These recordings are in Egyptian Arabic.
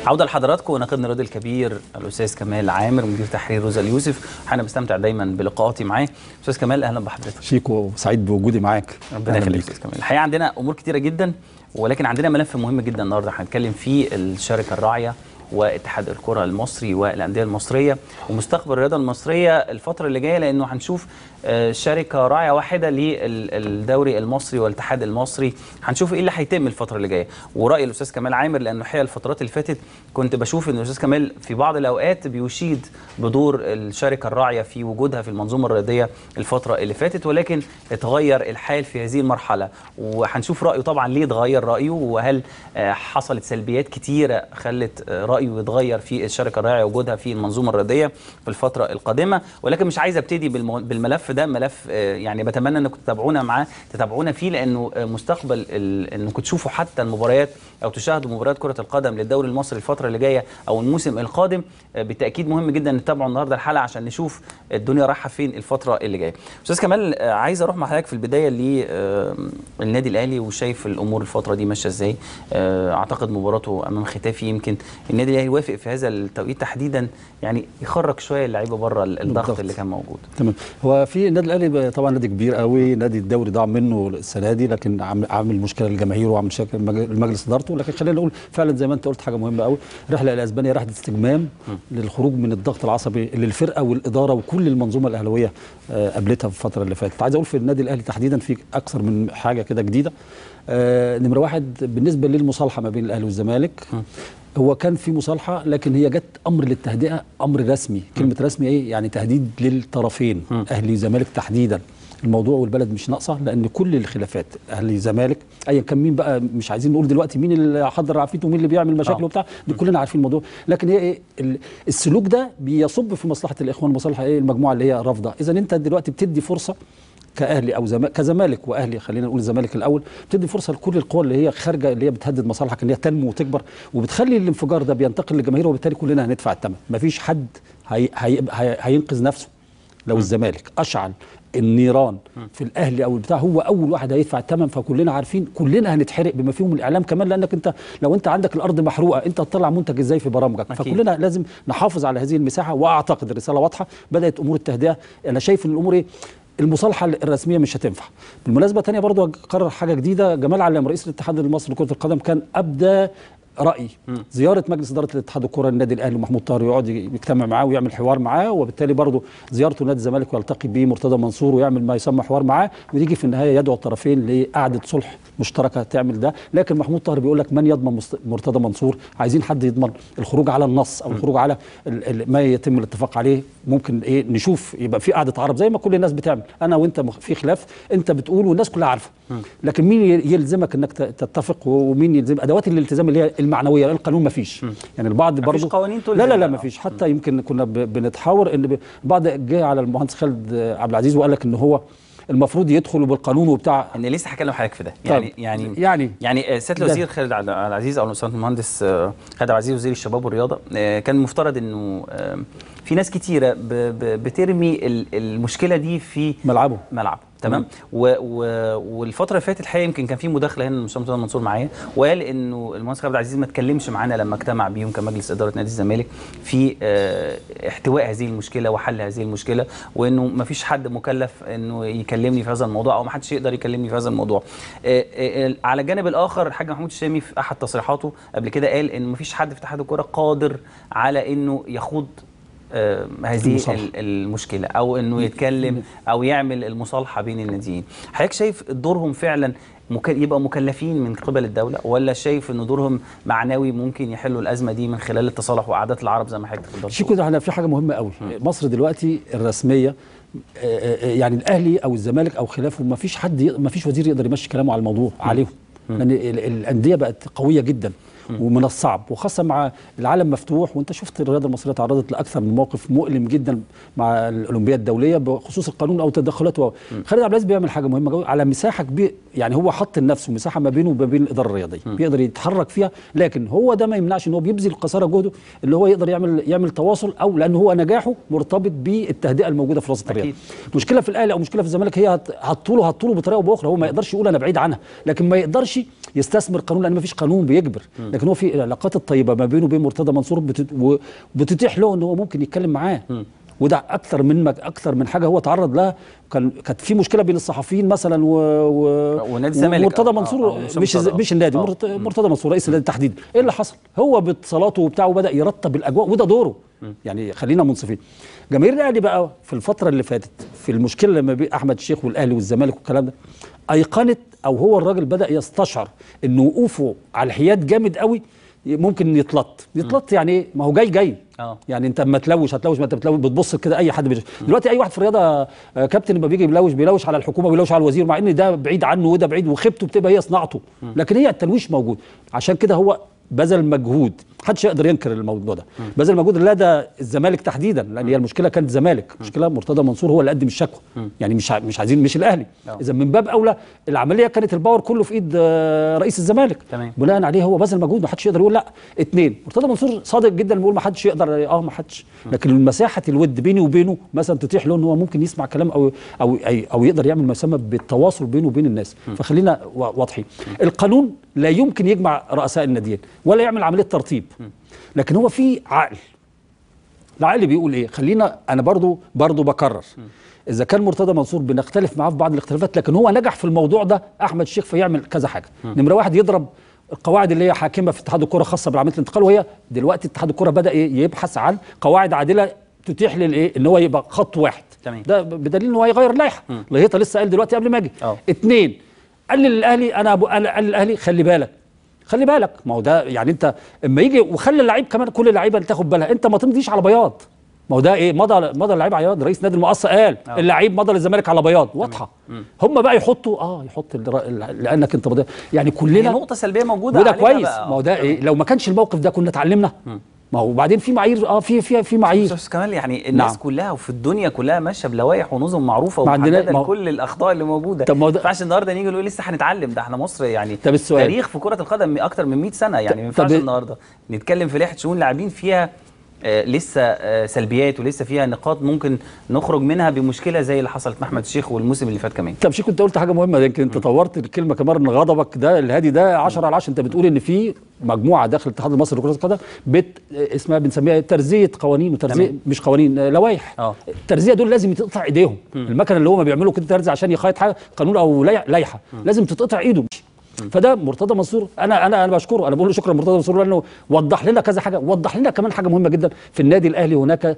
عودة لحضراتكم وناقدنا الرياضي الكبير الأستاذ كمال عامر مدير تحرير روزا اليوسف أنا بستمتع دايما بلقاءاتي معاه أستاذ كمال أهلا بحضرتك شيكو سعيد بوجودي معاك ربنا يخليك أستاذ كمال الحقيقة عندنا أمور كتيرة جدا ولكن عندنا ملف مهم جدا النهارده هنتكلم فيه الشركة الراعية واتحاد الكره المصري والانديه المصريه ومستقبل الرياضه المصريه الفتره اللي جايه لانه هنشوف شركه راعيه واحده للدوري المصري والاتحاد المصري هنشوف ايه اللي هيتم الفتره اللي جايه وراي الاستاذ كمال عامر لانه الحقيقه الفترات اللي فاتت كنت بشوف ان الاستاذ كمال في بعض الاوقات بيشيد بدور الشركه الراعيه في وجودها في المنظومه الرياضيه الفتره اللي فاتت ولكن اتغير الحال في هذه المرحله وهنشوف رايه طبعا ليه اتغير رايه وهل حصلت سلبيات كتيره خلت رايه يتغير في الشركه الراعيه وجودها في المنظومه الرياضيه في الفتره القادمه ولكن مش عايز ابتدي بالملف ده ملف يعني بتمنى انكم تتابعونا معاه تتابعونا فيه لانه مستقبل انكم تشوفوا حتى المباريات او تشاهدوا مباريات كره القدم للدوري المصري الفتره اللي جايه او الموسم القادم بالتاكيد مهم جدا نتابعوا النهارده الحلقه عشان نشوف الدنيا رايحه فين الفتره اللي جايه استاذ كمال عايز اروح مع حضرتك في البدايه للنادي الاهلي وشايف الامور الفتره دي ماشيه ازاي اعتقد مباراته امام ختافي يمكن النادي الاهلي وافق في هذا التوقيت تحديدا يعني يخرج شويه اللعيبه بره الضغط بالضبط. اللي كان موجود تمام هو في النادي الاهلي طبعا نادي كبير قوي نادي الدوري ضاع منه السنه دي لكن عامل مشكله للجماهير وعامل مشكله لمجلس ادارته لكن خلينا نقول فعلا زي ما انت قلت حاجه مهمه قوي رحله الى اسبانيا رحله استجمام م. للخروج من الضغط العصبي اللي الفرقه والاداره وكل المنظومه الاهلاويه قابلتها في الفتره اللي فاتت عايز اقول في النادي الاهلي تحديدا في اكثر من حاجه كده جديده آه نمره واحد بالنسبه للمصالحه ما بين الاهلي والزمالك م. هو كان في مصالحه لكن هي جت امر للتهدئه امر رسمي كلمه رسمي ايه يعني تهديد للطرفين م. اهلي وزمالك تحديدا الموضوع والبلد مش ناقصه لان كل الخلافات اهلي زمالك ايا كان مين بقى مش عايزين نقول دلوقتي مين اللي حضر عفريت ومين اللي بيعمل مشاكل وبتاع دي كلنا عارفين الموضوع لكن هي ايه السلوك ده بيصب في مصلحه الاخوان مصلحه ايه المجموعه اللي هي رافضه اذا انت دلوقتي بتدي فرصه كاهلي او زمالك كزمالك واهلي خلينا نقول الزمالك الاول بتدي فرصه لكل القوى اللي هي خارجه اللي هي بتهدد مصالحك ان هي تنمو وتكبر وبتخلي الانفجار ده بينتقل للجماهير وبالتالي كلنا هندفع الثمن مفيش حد هي هي هي هينقذ نفسه لو الزمالك اشعل النيران في الاهلي او البتاع هو اول واحد هيدفع الثمن فكلنا عارفين كلنا هنتحرق بما فيهم الاعلام كمان لانك انت لو انت عندك الارض محروقه انت هتطلع منتج ازاي في برامجك أكيد. فكلنا لازم نحافظ على هذه المساحه واعتقد الرساله واضحه بدات امور التهدئه انا شايف ان الامور ايه المصالحه الرسميه مش هتنفع بالمناسبه ثانيه برضو قرر حاجه جديده جمال علام رئيس الاتحاد المصري لكره القدم كان ابدى رايي م. زياره مجلس اداره الاتحاد الكره النادي الاهلي ومحمود طاهر يقعد يجتمع معاه ويعمل حوار معاه وبالتالي برضه زيارته نادي الزمالك ويلتقي به مرتضى منصور ويعمل ما يسمى حوار معاه ويجي في النهايه يدعو الطرفين لقعده صلح مشتركه تعمل ده لكن محمود طاهر بيقول لك من يضمن مرتضى منصور عايزين حد يضمن الخروج على النص او الخروج على ما يتم الاتفاق عليه ممكن ايه نشوف يبقى في قعده عرب زي ما كل الناس بتعمل انا وانت في خلاف انت بتقول والناس كلها عارفه لكن مين يلزمك انك تتفق ومين يلزم ادوات الالتزام اللي هي المعنويه القانون ما فيش يعني البعض برضه قوانين لا لا لا ما فيش حتى يمكن كنا بنتحاور ان البعض جه على المهندس خالد عبد العزيز وقال لك ان هو المفروض يدخل بالقانون وبتاع ان لسه هكلم حضرتك في ده يعني يعني يعني يعني سياده الوزير خالد عبد العزيز او المهندس خالد عبد العزيز وزير الشباب والرياضه كان المفترض انه في ناس كتيره بترمي المشكله دي في ملعبه ملعبه تمام و و والفتره اللي فاتت الحقيقه يمكن كان في مداخله هنا الاستاذ مرتضى منصور معايا وقال انه المهندس خالد عبد العزيز ما اتكلمش معانا لما اجتمع بيهم كمجلس اداره نادي الزمالك في اه احتواء هذه المشكله وحل هذه المشكله وانه ما فيش حد مكلف انه يكلمني في هذا الموضوع او ما حدش يقدر يكلمني في هذا الموضوع اه اه على الجانب الاخر الحاج محمود الشامي في احد تصريحاته قبل كده قال ان ما فيش حد في اتحاد الكوره قادر على انه يخوض آه هذه المصالحة. المشكله او انه يتكلم او يعمل المصالحه بين الناديين حضرتك شايف دورهم فعلا مك... يبقى مكلفين من قبل الدوله ولا شايف ان دورهم معنوي ممكن يحلوا الازمه دي من خلال التصالح وقعدات العرب زي ما حضرتك اتفضلت شيكو ده في حاجه مهمه قوي مصر دلوقتي الرسميه يعني الاهلي او الزمالك او خلافه ما فيش حد ما فيش وزير يقدر يمشي كلامه على الموضوع عليهم لان الانديه بقت قويه جدا ومن الصعب وخاصه مع العالم مفتوح وانت شفت الرياضه المصريه تعرضت لاكثر من موقف مؤلم جدا مع الاولمبياد الدوليه بخصوص القانون او تدخلات خالد عبد العزيز بيعمل حاجه مهمه قوي على مساحه كبيره يعني هو حط لنفسه مساحه ما بينه وما بين الاداره الرياضيه بيقدر يتحرك فيها لكن هو ده ما يمنعش ان هو بيبذل قصارى جهده اللي هو يقدر يعمل يعمل تواصل او لان هو نجاحه مرتبط بالتهدئه الموجوده في وسط الرياضه مشكله في الاهلي او مشكله في الزمالك هي هتطوله هتطوله بطريقه او باخرى هو ما يقدرش يقول انا بعيد عنها لكن ما يقدرش يستثمر قانون لان ما فيش قانون بيجبر لكن هو في العلاقات الطيبه ما بينه وبين مرتضى منصور بتت- و- بتتيح له ان هو ممكن يتكلم معاه وده اكثر من مك- اكثر من حاجه هو تعرض لها كان كانت في مشكله بين الصحفيين مثلا و, و ونادي الزمالك. ومرتضى آه، منصور آه، مش مش مرتضى. مش النادي آه. مرت- مرتضى منصور رئيس النادي تحديدا ايه اللي حصل هو باتصالاته وبتاعه بدا يرتب الاجواء وده دوره يعني خلينا منصفين جماهير الاهلي بقى في الفتره اللي فاتت في المشكله لما بين احمد الشيخ والاهلي والزمالك والكلام ده ايقنت او هو الراجل بدا يستشعر ان وقوفه على الحياد جامد قوي ممكن يتلط يتلط يعني ايه ما هو جاي جاي آه. يعني انت اما تلوش هتلوش ما انت بتلوش بتبص كده اي حد بيجي. دلوقتي اي واحد في الرياضه آه، كابتن لما بيجي بيلوش بيلوش على الحكومه بيلوش على الوزير مع ان ده بعيد عنه وده بعيد وخيبته بتبقى هي صناعته لكن هي التلويش موجود عشان كده هو بذل مجهود محدش يقدر ينكر الموضوع ده بذل مجهود لا ده الزمالك تحديدا لان هي المشكله كانت الزمالك مشكله مرتضى منصور هو اللي قدم الشكوى يعني مش ع- مش عايزين مش الاهلي آه. اذا من باب اولى العمليه كانت الباور كله في ايد آه، رئيس الزمالك تمام. بناء عليه هو بذل مجهود ما حدش يقدر يقول لا اثنين مرتضى منصور صادق جدا بيقول ما حدش يقدر اه ما حدش لكن مساحه الود بيني وبينه مثلا تتيح له ان هو ممكن يسمع كلام او او أي- او يقدر يعمل ما يسمى بالتواصل بينه وبين الناس فخلينا وا- واضحين القانون لا يمكن يجمع رؤساء الناديين ولا يعمل عمليه ترتيب لكن هو في عقل العقل بيقول ايه خلينا انا برضو برضو بكرر اذا كان مرتضى منصور بنختلف معاه في بعض الاختلافات لكن هو نجح في الموضوع ده احمد الشيخ فيعمل كذا حاجه نمره واحد يضرب القواعد اللي هي حاكمه في اتحاد الكره خاصه بعمليه الانتقال وهي دلوقتي اتحاد الكره بدا إيه يبحث عن قواعد عادله تتيح للايه ان هو يبقى خط واحد تمام. ده بدليل ان هو هيغير اللائحه لهيطه لسه قال دلوقتي قبل ما اجي اه. اتنين قال للاهلي انا أبو انا قال للاهلي خلي بالك خلي بالك ما هو ده يعني انت اما يجي وخلي اللعيب كمان كل اللعيبه اللي تاخد بالها انت ما تمضيش على بياض ما هو ده ايه مضى مضى اللعيب على بياض رئيس نادي المقصه قال اه. اللعيب مضى للزمالك على بياض واضحه هم بقى يحطوا اه يحط الر- لانك انت مضي يعني هي كلنا نقطه سلبيه موجوده وده عليها كويس بقى. ما هو ده ايه لو ما كانش الموقف ده كنا اتعلمنا ما هو وبعدين في معايير اه في في في معايير استاذ كمال يعني الناس نعم. كلها وفي الدنيا كلها ماشيه بلوائح ونظم معروفه ما عندنا- ومحدده ما هو- لكل الاخطاء اللي موجوده طب ما هو ده- ما ينفعش النهارده نيجي نقول لسه هنتعلم ده احنا مصر يعني طب السؤال. تاريخ في كره القدم اكتر من 100 سنه يعني ما طب- ينفعش النهارده نتكلم في لائحه شؤون لاعبين فيها آه لسه آه سلبيات ولسه فيها نقاط ممكن نخرج منها بمشكله زي اللي حصلت مع احمد الشيخ والموسم اللي فات كمان طب شيخ كنت قلت حاجه مهمه يمكن انت طورت الكلمه كمان ان غضبك ده الهادي ده 10 على 10 انت بتقول ان في مجموعه داخل الاتحاد المصري لكره القدم بت اسمها بنسميها ترزيه قوانين وترزيه تمام. مش قوانين آه، لوائح اه. الترزيه دول لازم يتقطع ايديهم المكنه اللي هم بيعملوا كده ترزي عشان يخيط حاجه قانون او لي- لائحه لازم تتقطع ايده فده مرتضى منصور انا انا انا بشكره انا بقول له شكرا مرتضى منصور لانه وضح لنا كذا حاجه وضح لنا كمان حاجه مهمه جدا في النادي الاهلي هناك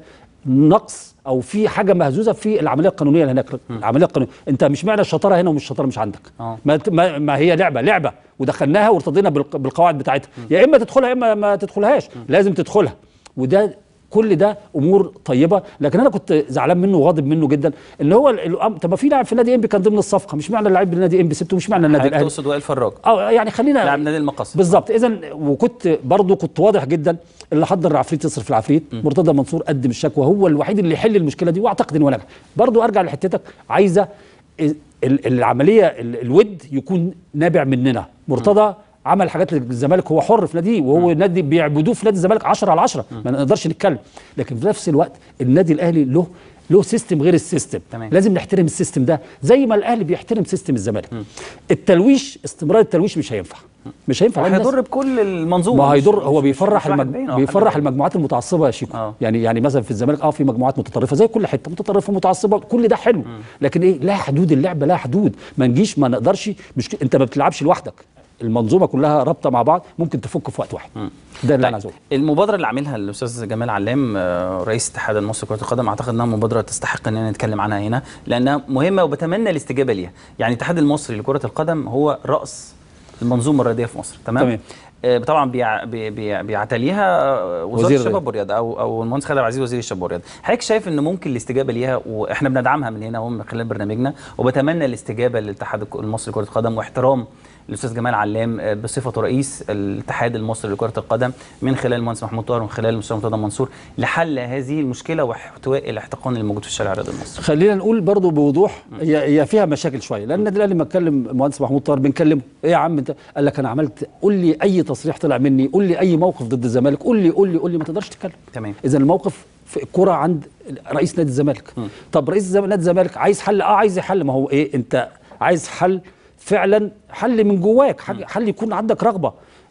نقص او في حاجه مهزوزه في العمليه القانونيه اللي هناك العمليه القانونيه انت مش معنى الشطاره هنا ومش الشطاره مش عندك اه. ما, ت- ما, ما هي لعبه لعبه ودخلناها وارتضينا بالق- بالقواعد بتاعتها يا اما تدخلها يا اما ما تدخلهاش لازم تدخلها وده كل ده امور طيبه لكن انا كنت زعلان منه وغاضب منه جدا ان هو ال- ال- طب ما في لاعب في نادي انبي كان ضمن الصفقه مش معنى اللاعب بالنادي انبي سبته مش معنى النادي حضرتك الاهلي تقصد وائل فراج اه يعني خلينا لاعب نادي المقص بالظبط اذا وكنت برضو كنت واضح جدا اللي حضر العفريت يصرف العفريت مرتضى منصور قدم الشكوى هو الوحيد اللي يحل المشكله دي واعتقد انه نجح برضو ارجع لحتتك عايزه ال- ال- العمليه ال- الود يكون نابع مننا مرتضى عمل حاجات للزمالك هو حر في ناديه وهو نادي بيعبدوه في نادي الزمالك 10 على 10 ما نقدرش نتكلم لكن في نفس الوقت النادي الاهلي له له سيستم غير السيستم تمام. لازم نحترم السيستم ده زي ما الاهلي بيحترم سيستم الزمالك التلويش استمرار التلويش مش هينفع مش هينفع لأن الناس- هيضر بكل المنظومه ما مش- هيضر مش- هو مش- بيفرح مش واحد المج... بعينه أو بيفرح حد المجموعات المتعصبه يا شيكو آه. يعني يعني مثلا في الزمالك اه في مجموعات متطرفه زي كل حته متطرفه متعصبه كل ده حلو لكن ايه لا حدود اللعبه لا حدود ما نجيش ما نقدرش مش ك- انت ما بتلعبش لوحدك المنظومه كلها رابطه مع بعض ممكن تفك في وقت واحد ده اللي انا عايز اقوله المبادره اللي عاملها الاستاذ جمال علام آه، رئيس اتحاد المصري لكره القدم اعتقد انها مبادره تستحق اننا نتكلم عنها هنا لانها مهمه وبتمنى الاستجابه ليها يعني الاتحاد المصري لكره القدم هو راس المنظومه الرياضيه في مصر تمام, تمام. آه، طبعا بيع بي بي بيعتليها آه، وزاره وزير الشباب والرياضه او او المهندس خالد عبد العزيز وزير الشباب والرياضه حضرتك شايف ان ممكن الاستجابه ليها واحنا بندعمها من هنا ومن خلال برنامجنا وبتمنى الاستجابه للاتحاد المصري لكره القدم واحترام الاستاذ جمال علام آه، بصفته رئيس الاتحاد المصري لكره القدم من خلال المهندس محمود طاهر ومن خلال المستشار مرتضى منصور لحل هذه المشكله واحتواء الاحتقان اللي موجود في الشارع الرياضي المصري خلينا نقول برضو بوضوح هي هي فيها مشاكل شويه لان النادي الاهلي لما اتكلم المهندس محمود طاهر بنكلمه ايه يا عم انت قال لك انا عملت قول لي اي تصريح طلع مني قول لي اي موقف ضد الزمالك قول لي قول لي قول لي ما تقدرش تتكلم تمام. اذا الموقف في الكره عند رئيس نادي الزمالك طب رئيس الزم- نادي الزمالك عايز حل اه عايز يحل ما هو ايه انت عايز حل فعلا حل من جواك حل, حل يكون عندك رغبه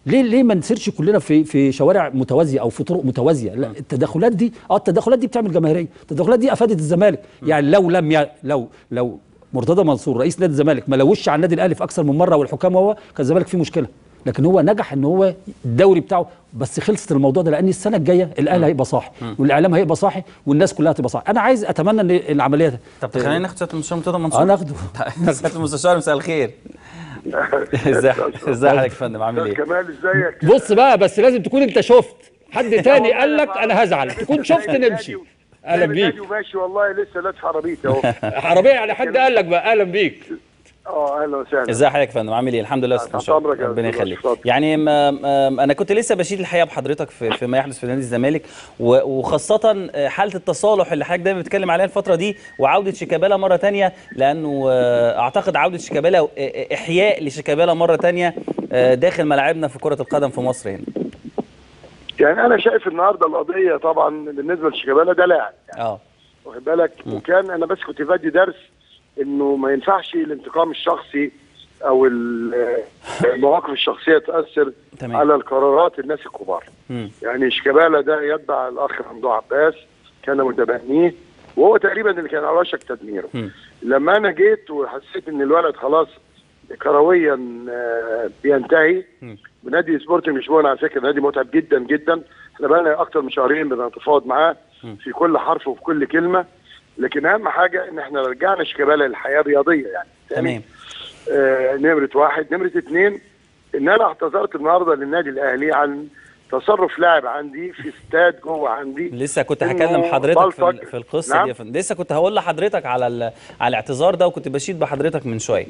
ليه ليه ما نسيرش كلنا في في شوارع متوازيه او في طرق متوازيه لا التدخلات دي اه التدخلات دي بتعمل جماهيريه التدخلات دي افادت الزمالك يعني لو لم ي... لو لو مرتضى منصور رئيس نادي الزمالك ما لوش على النادي الاهلي في اكثر من مره والحكام هو كان الزمالك فيه مشكله لكن هو نجح ان هو الدوري بتاعه بس خلصت الموضوع ده لان السنه الجايه الاهلي هيبقى صاحي والاعلام هيبقى صاحي والناس كلها هتبقى صاحي انا عايز اتمنى ان العمليه طب خلينا ناخد سياده المستشار مرتضى منصور اه ناخده سياده المستشار مساء الخير ازاي ازاي حضرتك يا فندم عامل ايه؟ كمال ازيك بص بقى بس لازم تكون انت شفت حد تاني قال لك انا هزعل تكون شفت نمشي اهلا بيك وماشي والله لسه لابس عربيتي اهو عربيه يعني حد قال لك بقى اهلا بيك اه اهلا وسهلا ازي حضرتك يا فندم عامل ايه الحمد لله يا تحت استاذ مشرف. أمرك يا ربنا أستاذ يخليك اتفضل. يعني ما ما انا كنت لسه بشيد الحقيقه بحضرتك في فيما يحدث في نادي الزمالك و- وخاصه حاله التصالح اللي حضرتك دايما بتتكلم عليها الفتره دي وعوده شيكابالا مره تانية لانه آه، اعتقد عوده شيكابالا و- آه، احياء لشيكابالا مره تانية آه، داخل ملاعبنا في كره القدم في مصر هنا يعني انا شايف النهارده القضيه طبعا بالنسبه لشيكابالا ده لاعب اه واخد بالك وكان انا بس كنت بدي درس انه ما ينفعش الانتقام الشخصي او ال- المواقف الشخصيه تاثر تمام. على القرارات الناس الكبار مم. يعني شيكابالا ده يتبع الاخ ممدوح عباس كان متبنيه وهو تقريبا اللي كان على وشك تدميره مم. لما انا جيت وحسيت ان الولد خلاص كرويا آه، بينتهي مم. ونادي سبورتنج لشبونه على فكره نادي متعب جدا جدا احنا بقى اكتر من شهرين بنتفاوض معاه مم. في كل حرف وفي كل كلمه لكن اهم حاجه ان احنا رجعنا شيكابالا للحياه الرياضيه يعني تمام آه نمره واحد نمره اثنين ان انا اعتذرت النهارده للنادي الاهلي عن تصرف لاعب عندي في استاد جوه عندي لسه كنت إنه هكلم حضرتك في, بلطج. ال- في القصه نعم؟ دي يا فندم لسه كنت هقول لحضرتك على ال- على الاعتذار ده وكنت بشيد بحضرتك من شويه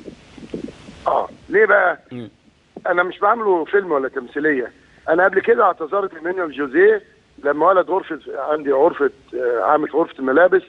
اه ليه بقى؟ مم. انا مش بعمله فيلم ولا تمثيليه انا قبل كده اعتذرت لمانويل جوزيه لما ولد غرفه عندي غرفه آه، عامل غرفه الملابس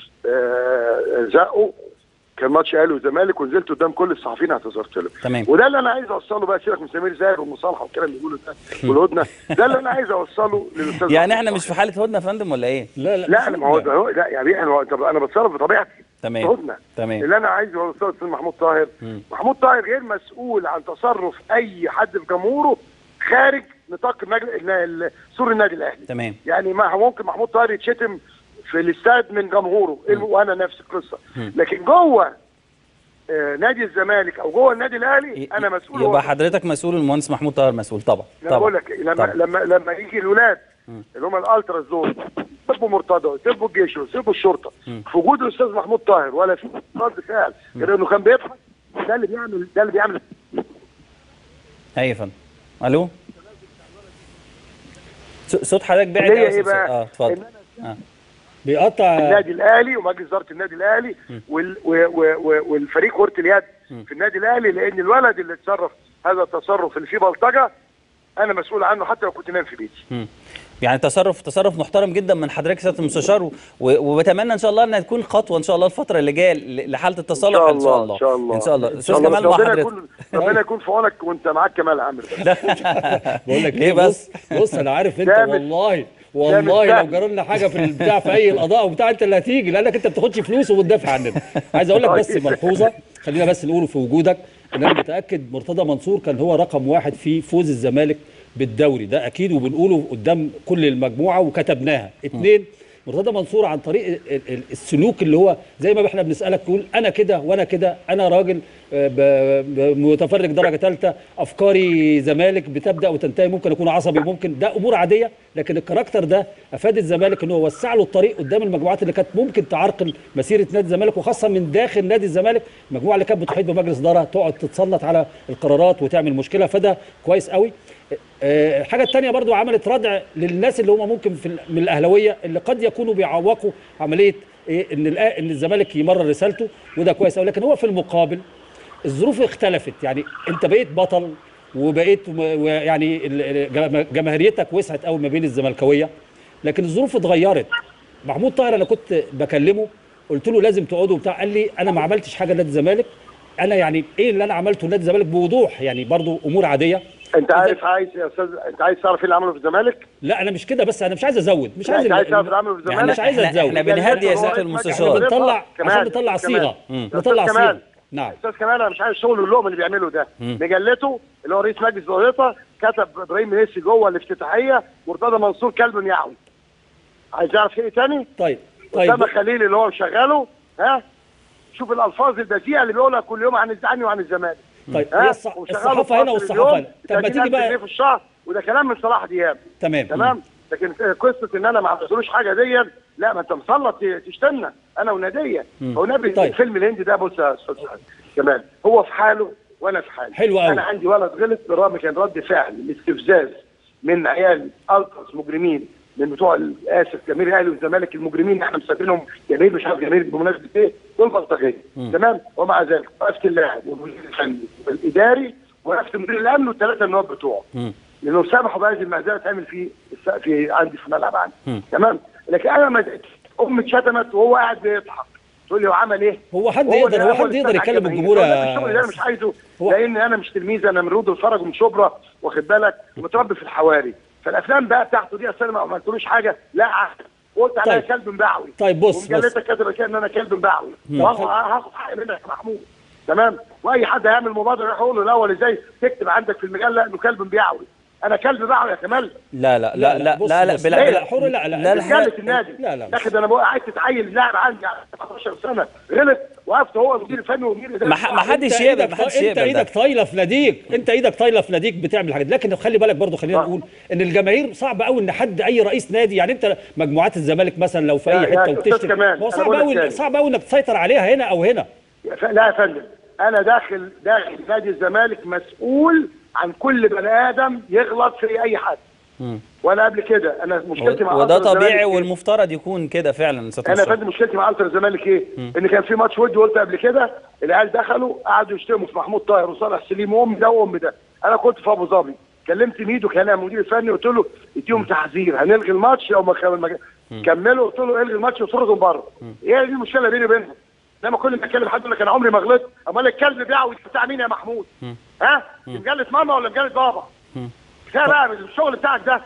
آه، زقه كان ماتش اهلي وزمالك ونزلت قدام كل الصحفيين اعتذرت له تمام. وده اللي انا عايز اوصله بقى سيبك من سمير زاهر والمصالحه والكلام اللي بيقوله ده والهدنه ده اللي انا عايز اوصله للاستاذ يعني محمود احنا مش في حاله هدنه يا فندم ولا ايه؟ لا لا لا ما هو ده هو- لا يعني انا طب انا بتصرف بطبيعتي تمام. هدنه تمام. اللي انا عايز اوصله للاستاذ محمود طاهر محمود طاهر غير مسؤول عن تصرف اي حد في جمهوره خارج نطاق المجل... ال- ال- سور النادي الاهلي تمام. يعني ما هو ممكن محمود طاهر يتشتم في الاستاد من جمهوره الم- وانا نفس القصه لكن جوه آه، نادي الزمالك او جوه النادي الاهلي انا مسؤول هو يبقى حضرتك مسؤول المهندس محمود طاهر مسؤول طبعا انا طبعا بقول لك لما طبعا. لما لما يجي الولاد اللي هم الالتراس دول يسبوا مرتضى يسبوا الجيش ويسبوا الشرطه في وجود الاستاذ محمود طاهر ولا في رد فعل غير انه كان بيضحك ده اللي بيعمل ده اللي بيعمل ايوه يا فندم الو ص- صوت حضرتك بعد اللي هي أوي يا ايه أستاذ- بقى؟ اه اتفضل إن اه بيقطع النادي الاهلي ومجلس اداره النادي الاهلي وال و و و والفريق كره اليد في النادي الاهلي لان الولد اللي اتصرف هذا التصرف اللي فيه بلطجه انا مسؤول عنه حتى لو كنت نايم في بيتي مم. يعني تصرف تصرف محترم جدا من حضرتك سياده المستشار و- و- وبتمنى ان شاء الله انها تكون خطوه ان شاء الله الفتره اللي جايه ل- لحاله التصالح ان شاء الله ان شاء الله ان شاء الله ان استاذ شاء الله كمال مع ربنا حضرتك يكون ربنا يكون في عونك وانت معاك كمال عامر بس. بقول لك ليه ايه بص بس؟ بص انا عارف انت ده مش- والله ده والله مش لو سهل. جرى لنا حاجه في البتاع في اي القضاء وبتاع انت اللي هتيجي لانك انت بتاخدش فلوس وبتدافع عننا عايز اقول لك بس طيب. ملحوظه خلينا بس نقوله في وجودك ان انا متاكد مرتضى منصور كان هو رقم واحد في فوز الزمالك بالدوري ده اكيد وبنقوله قدام كل المجموعه وكتبناها اتنين مرتضى منصور عن طريق ال- ال- السلوك اللي هو زي ما احنا بنسالك تقول انا كده وانا كده انا راجل آه، ب- ب- متفرج درجه ثالثه افكاري زمالك بتبدا وتنتهي ممكن اكون عصبي ممكن ده امور عاديه لكن الكاركتر ده افاد الزمالك ان هو وسع له الطريق قدام المجموعات اللي كانت ممكن تعرقل مسيره نادي الزمالك وخاصه من داخل نادي الزمالك المجموعه اللي كانت بتحيط بمجلس اداره تقعد تتسلط على القرارات وتعمل مشكله فده كويس قوي آه، الحاجه الثانيه برضو عملت ردع للناس اللي هم ممكن في ال- من الاهلاويه اللي قد يكونوا بيعوقوا عمليه إيه ان الأ- ان الزمالك يمرر رسالته وده كويس قوي لكن هو في المقابل الظروف اختلفت يعني انت بقيت بطل وبقيت م- ويعني ال- ال- جما- جماهيريتك وسعت قوي ما بين الزملكاويه لكن الظروف اتغيرت محمود طاهر انا كنت بكلمه قلت له لازم تقعدوا بتاع قال لي انا ما عملتش حاجه لنادي الزمالك انا يعني ايه اللي انا عملته لنادي الزمالك بوضوح يعني برضو امور عاديه انت عارف عايز يا استاذ انت عايز تعرف ايه اللي عمله في الزمالك؟ لا انا مش كده بس انا مش عايز ازود مش لا، عايز انت عايز ال- تعرف اللي عمله في يعني الزمالك؟ مش عايز احنا اتزوج. احنا بنهدي يا سياده احنا المستشار بنطلع كمان- عشان نطلع كمان. صيغه يا نطلع أستاذ صيغه كمال نعم. استاذ كمال انا مش عايز الشغل اللقم اللي بيعمله ده مجلته اللي هو رئيس مجلس الوزراء كتب ابراهيم منيسي جوه الافتتاحيه مرتضى منصور كلب يعوي عايز يعرف ايه تاني؟ طيب طيب اسامه خليل اللي هو مشغله ها شوف الالفاظ البذيئه اللي بيقولها كل يوم عن الزعاني وعن الزمالك طيب ها؟ هي الص- وشغاله الصحافه في هنا مصر والصحافه اليوم هنا طب ما 30,000 تيجي جنيه بقى في الشهر وده كلام من صلاح دياب تمام تمام لكن قصه ان انا ما عملتلوش حاجه دي لا ما انت مسلط تشتمنا انا وناديه هو نبي طيب. الفيلم الهندي ده بص يا استاذ سعد كمان هو في حاله وانا في حالي حلو أوي. انا عندي ولد غلط بالرغم كان رد فعل استفزاز من عيال التراس مجرمين من بتوع ال- اسف جماهير الاهلي والزمالك المجرمين احنا مسمينهم جماهير مش عارف جماهير بمناسبه ايه دول بلطجيه تمام ومع ذلك وقفت اللاعب والمدير الفني والاداري وقفت مدير الامن والثلاثه النواب بتوعه لانهم سمحوا بهذه المهزله تعمل في الس- في عندي في الملعب عندي تمام لكن انا ما امي اتشتمت وهو قاعد بيضحك تقول لي هو عمل ايه؟ هو حد اللي يقدر- هو حد أول يقدر استدعى يكلم الجماهير. الجمهور هو ده يا- الشغل اللي انا مش عايزه هو- لان انا مش تلميذ انا من رود الفرج ومن شبرا واخد بالك متربي في الحواري فالافلام بقى بتاعته دي اصل انا ما عملتلوش حاجه لا قلت عليها طيب. كلب مبعوي طيب بص- ومجلتك كاتبه كده ان انا كلب مبعوي وهاخد هاخد حقي منك يا محمود تمام واي حد هيعمل مبادره يروح يقول له الاول ازاي تكتب عندك في المجله انه كلب بيعوي انا كلب بعوي يا كمال لا لا لا لا بص- لا لا بص. بلا لا، بلا لا، حر لا، لا. لا لا رجاله النادي لا، لا، يا اخي ده انا بقى عايز تتعين لاعب عندي على 17 سنه غلط وقفت هو المدير الفني والمدير الاداري ما ح- ما حدش انت يقبل ايدك ما حدش انت يقبل ده ايدك طايله في ناديك انت ايدك طايله في ناديك بتعمل حاجات لكن خلي بالك برضو خلينا آه. نقول ان الجماهير صعب قوي ان حد اي رئيس نادي يعني انت مجموعات الزمالك مثلا لو في يا- اي يا حته أستاذ وبتشتم كمال، هو أنا صعب بقول لك قوي تاني. صعب قوي انك تسيطر عليها هنا او هنا ف- لا يا فندم انا داخل داخل نادي الزمالك مسؤول عن كل بني ادم يغلط في اي حد وانا قبل كده انا مشكلتي مع وده ألتراس طبيعي الزمالك إيه؟ والمفترض يكون كده فعلا ست انا يا أشهر. فندم مشكلتي مع التر الزمالك ايه؟ ان كان في ماتش ودي قلت قبل كده العيال دخلوا قعدوا يشتموا في محمود طاهر وصالح سليم وام ده وام ده انا كنت في ابو ظبي كلمت ميدو كان المدير الفني قلت له اديهم تحذير هنلغي الماتش لو ما كان- ما كملوا قلت له الغي الماتش وطردهم بره هي دي المشكله بيني وبينهم لما كل ما اتكلم حد يقول لك انا عمري ما غلطت امال الكلب بيعوي بتاع مين يا محمود؟ ها؟ دي مجله ماما ولا مجله بابا؟ كفايه بقى الشغل بتاعك ده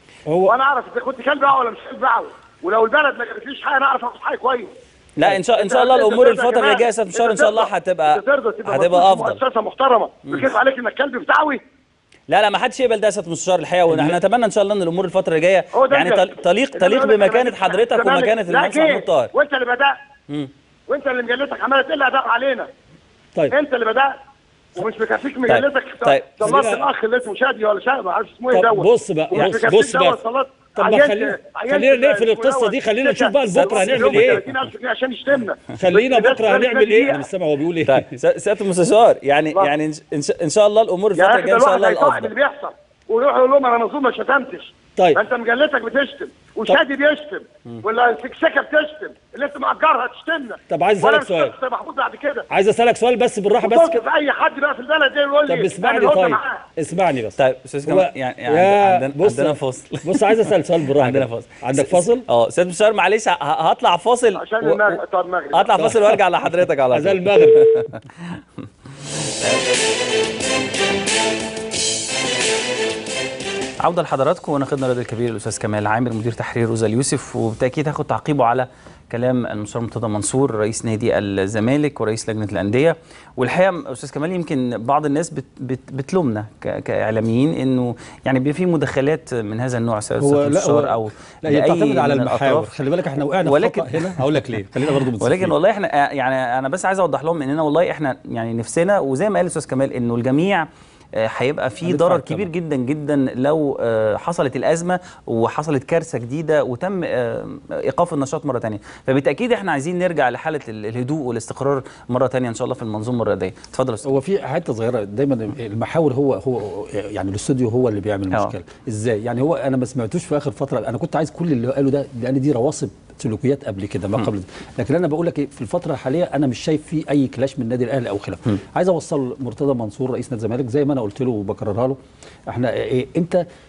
هو وانا اعرف اذا كنت كلب بقى ولا مش كلب بعوي ولو البلد ما جابتليش حاجه انا اعرف اخد حاجه كويس لا ان شاء ان شاء الله أنت الامور ترضى يا الفتره اللي جماعة. جايه ست شهور ان شاء الله أنت ترضى. هتبقى أنت ترضى تبقى هتبقى مسؤول في افضل مؤسسه محترمه بكيف عليك انك كلب بتاعوي لا لا ما حدش يقبل ده يا ست مستشار الحقيقه واحنا نتمنى ان شاء الله ان الامور الفتره اللي جايه هو ده يعني الجد. تل- تليق إنما تليق يقول لك بمكانه أنا حضرتك الزمالك- ومكانه لا المهندس جه. محمود طاهر وانت اللي بدات وانت اللي مجلتك عماله تقل اداء علينا طيب انت اللي بدات ومش مكفيك مجلتك طيب. طلعت خلينا- الاخ اللي اسمه شادي ولا شادي ما اعرفش اسمه ايه طب دوت بص بقى، ومش بص- مكفيك بص بقى. دوت، طلعت طب ما عينت- خلينا- عينت خلينا نقفل اسمه القصة دوت. دي، خلينا نشوف ستة. بقى لبكرة بص، هنعمل يوم إيه. 30,000 جنيه عشان يشتمنا خلينا بس- بكره بس- هنعمل بس- ايه انا مش سامع هو بيقول ايه طيب س- سياده المستشار يعني اتفضل. يعني إن- إن شاء- ان شاء الله الامور يا الفتره اخي الجايه ده ان شاء الواحد الله هيصاحب اللي الافضل بيحصل ويروح يقول لهم انا مظلوم ما شتمتش طيب. ما انت مجلتك بتشتم وشادي بيشتم ولا السكسكه بتشتم اللي انت مأجرها تشتمنا طب عايز ولا أسألك سؤال. مش هتبقى محمود بعد كده عايز اسالك سؤال بس بالراحه بس توقف اي حد بقى في البلد ده يقول لي طب اسمعني اعمل هدنة طيب معاه. اسمعني بس طيب استاذ هو- كمال يعني, يعني يا عندنا بص عندنا فاصل بص عايز اسال سؤال بالراحه عندنا كده. فاصل عندك س- فاصل اه استاذ مستشار معلش ه- هطلع فاصل عشان و- المغرب بتاع المغرب هطلع فاصل وارجع لحضرتك على زي طول المغرب عودة لحضراتكم وناخدنا الرياضي الكبير الأستاذ كمال عامر مدير تحرير روزا اليوسف وبالتأكيد هاخد تعقيبه على كلام المستشار مرتضى منصور رئيس نادي الزمالك ورئيس لجنة الأندية والحقيقة أستاذ كمال يمكن بعض الناس بت بت بتلومنا ك- كإعلاميين إنه يعني بيبقى في مداخلات من هذا النوع سواء هو سيادة لا المستشار هو أو لا هي لأي بتعتمد على من المحاور الأطراف. خلي بالك احنا وقعنا ولكن- في خطا هنا هقول لك ليه خلينا برضه ولكن متفقين. والله احنا يعني انا بس عايز اوضح لهم اننا والله احنا يعني نفسنا وزي ما قال الاستاذ كمال انه الجميع آه، هيبقى في هندفع ضرر الثمن. كبير جدا جدا لو آه، حصلت الازمه وحصلت كارثه جديده وتم آه، ايقاف النشاط مره ثانيه فبالتاكيد احنا عايزين نرجع لحاله ال- الهدوء والاستقرار مره ثانيه ان شاء الله في المنظومه الرياضيه اتفضل يا استاذ هو في حته صغيره دايما المحاور هو هو يعني الاستوديو هو اللي بيعمل آه. مشكله ازاي يعني هو انا ما سمعتوش في اخر فتره انا كنت عايز كل اللي قاله ده لان دي رواسب سلوكيات قبل كده ما قبل لكن انا بقول لك إيه، في الفتره الحاليه انا مش شايف في اي كلاش من النادي الاهلي او خلافه عايز اوصل مرتضى منصور رئيس نادي الزمالك زي ما انا قلت له وبكررها له احنا إيه انت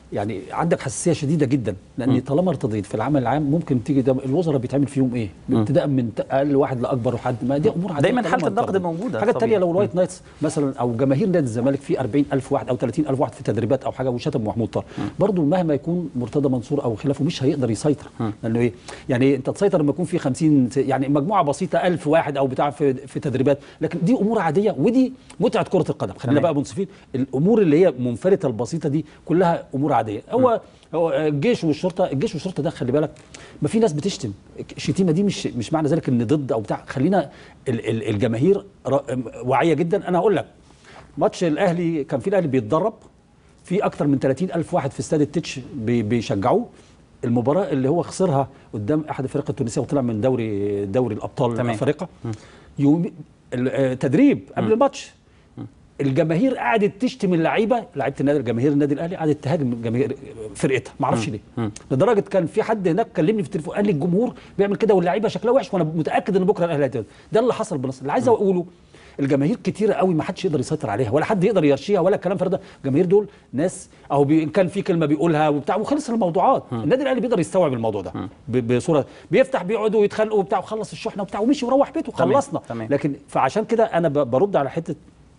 يعني عندك حساسيه شديده جدا لان طالما ارتضيت في العمل العام ممكن تيجي ده الوزراء بيتعمل فيهم ايه؟ ابتداء من ت- اقل واحد لاكبر واحد ما دي امور عاديه دايماً طالما حالة النقد ارتضيت. موجودة الحاجه الثانيه طبيعي. لو الوايت نايتس مثلا او جماهير نادي الزمالك في 40000 واحد او 30000 واحد في تدريبات او حاجه وشتم محمود طاهر برضه مهما يكون مرتضى منصور او خلافه مش هيقدر يسيطر لانه ايه؟ يعني انت تسيطر لما يكون في 50 يعني مجموعه بسيطه 1000 واحد او بتاع في في تدريبات لكن دي امور عاديه ودي متعه كره القدم خلينا تمام. بقى منصفين الامور اللي هي منفرده البسيطه دي كلها امور عاديه هو هو الجيش والشرطه الجيش والشرطه ده خلي بالك ما في ناس بتشتم الشتيمه دي مش مش معنى ذلك ان ضد او بتاع خلينا ال- ال- الجماهير را- واعيه جدا انا هقول لك ماتش الاهلي كان في الاهلي بيتدرب في اكتر من 30 الف واحد في استاد التتش بي- بيشجعوه المباراه اللي هو خسرها قدام احد الفرق التونسيه وطلع من دوري دوري الابطال تمام. افريقيا يوم ال- آه، تدريب قبل الماتش الجماهير قعدت تشتم اللعيبه لعيبه النادي الجماهير النادي الاهلي قعدت تهاجم جماهير فرقتها ما اعرفش ليه لدرجه كان في حد هناك كلمني في التليفون قال لي الجمهور بيعمل كده واللعيبه شكلها وحش وانا متاكد ان بكره الاهلي هيتعادل ده اللي حصل بنصر اللي عايز اقوله الجماهير كتيره قوي ما حدش يقدر يسيطر عليها ولا حد يقدر يرشيها ولا الكلام ده الجماهير دول ناس او بي إن كان في كلمه بيقولها وبتاع وخلص الموضوعات النادي الاهلي بيقدر يستوعب الموضوع ده ب- بصوره بيفتح بيقعدوا يتخانقوا وبتاع وخلص الشحنه وبتاع ومشي وروح بيته تمام، خلصنا تمام. لكن فعشان كده انا ب- برد على حته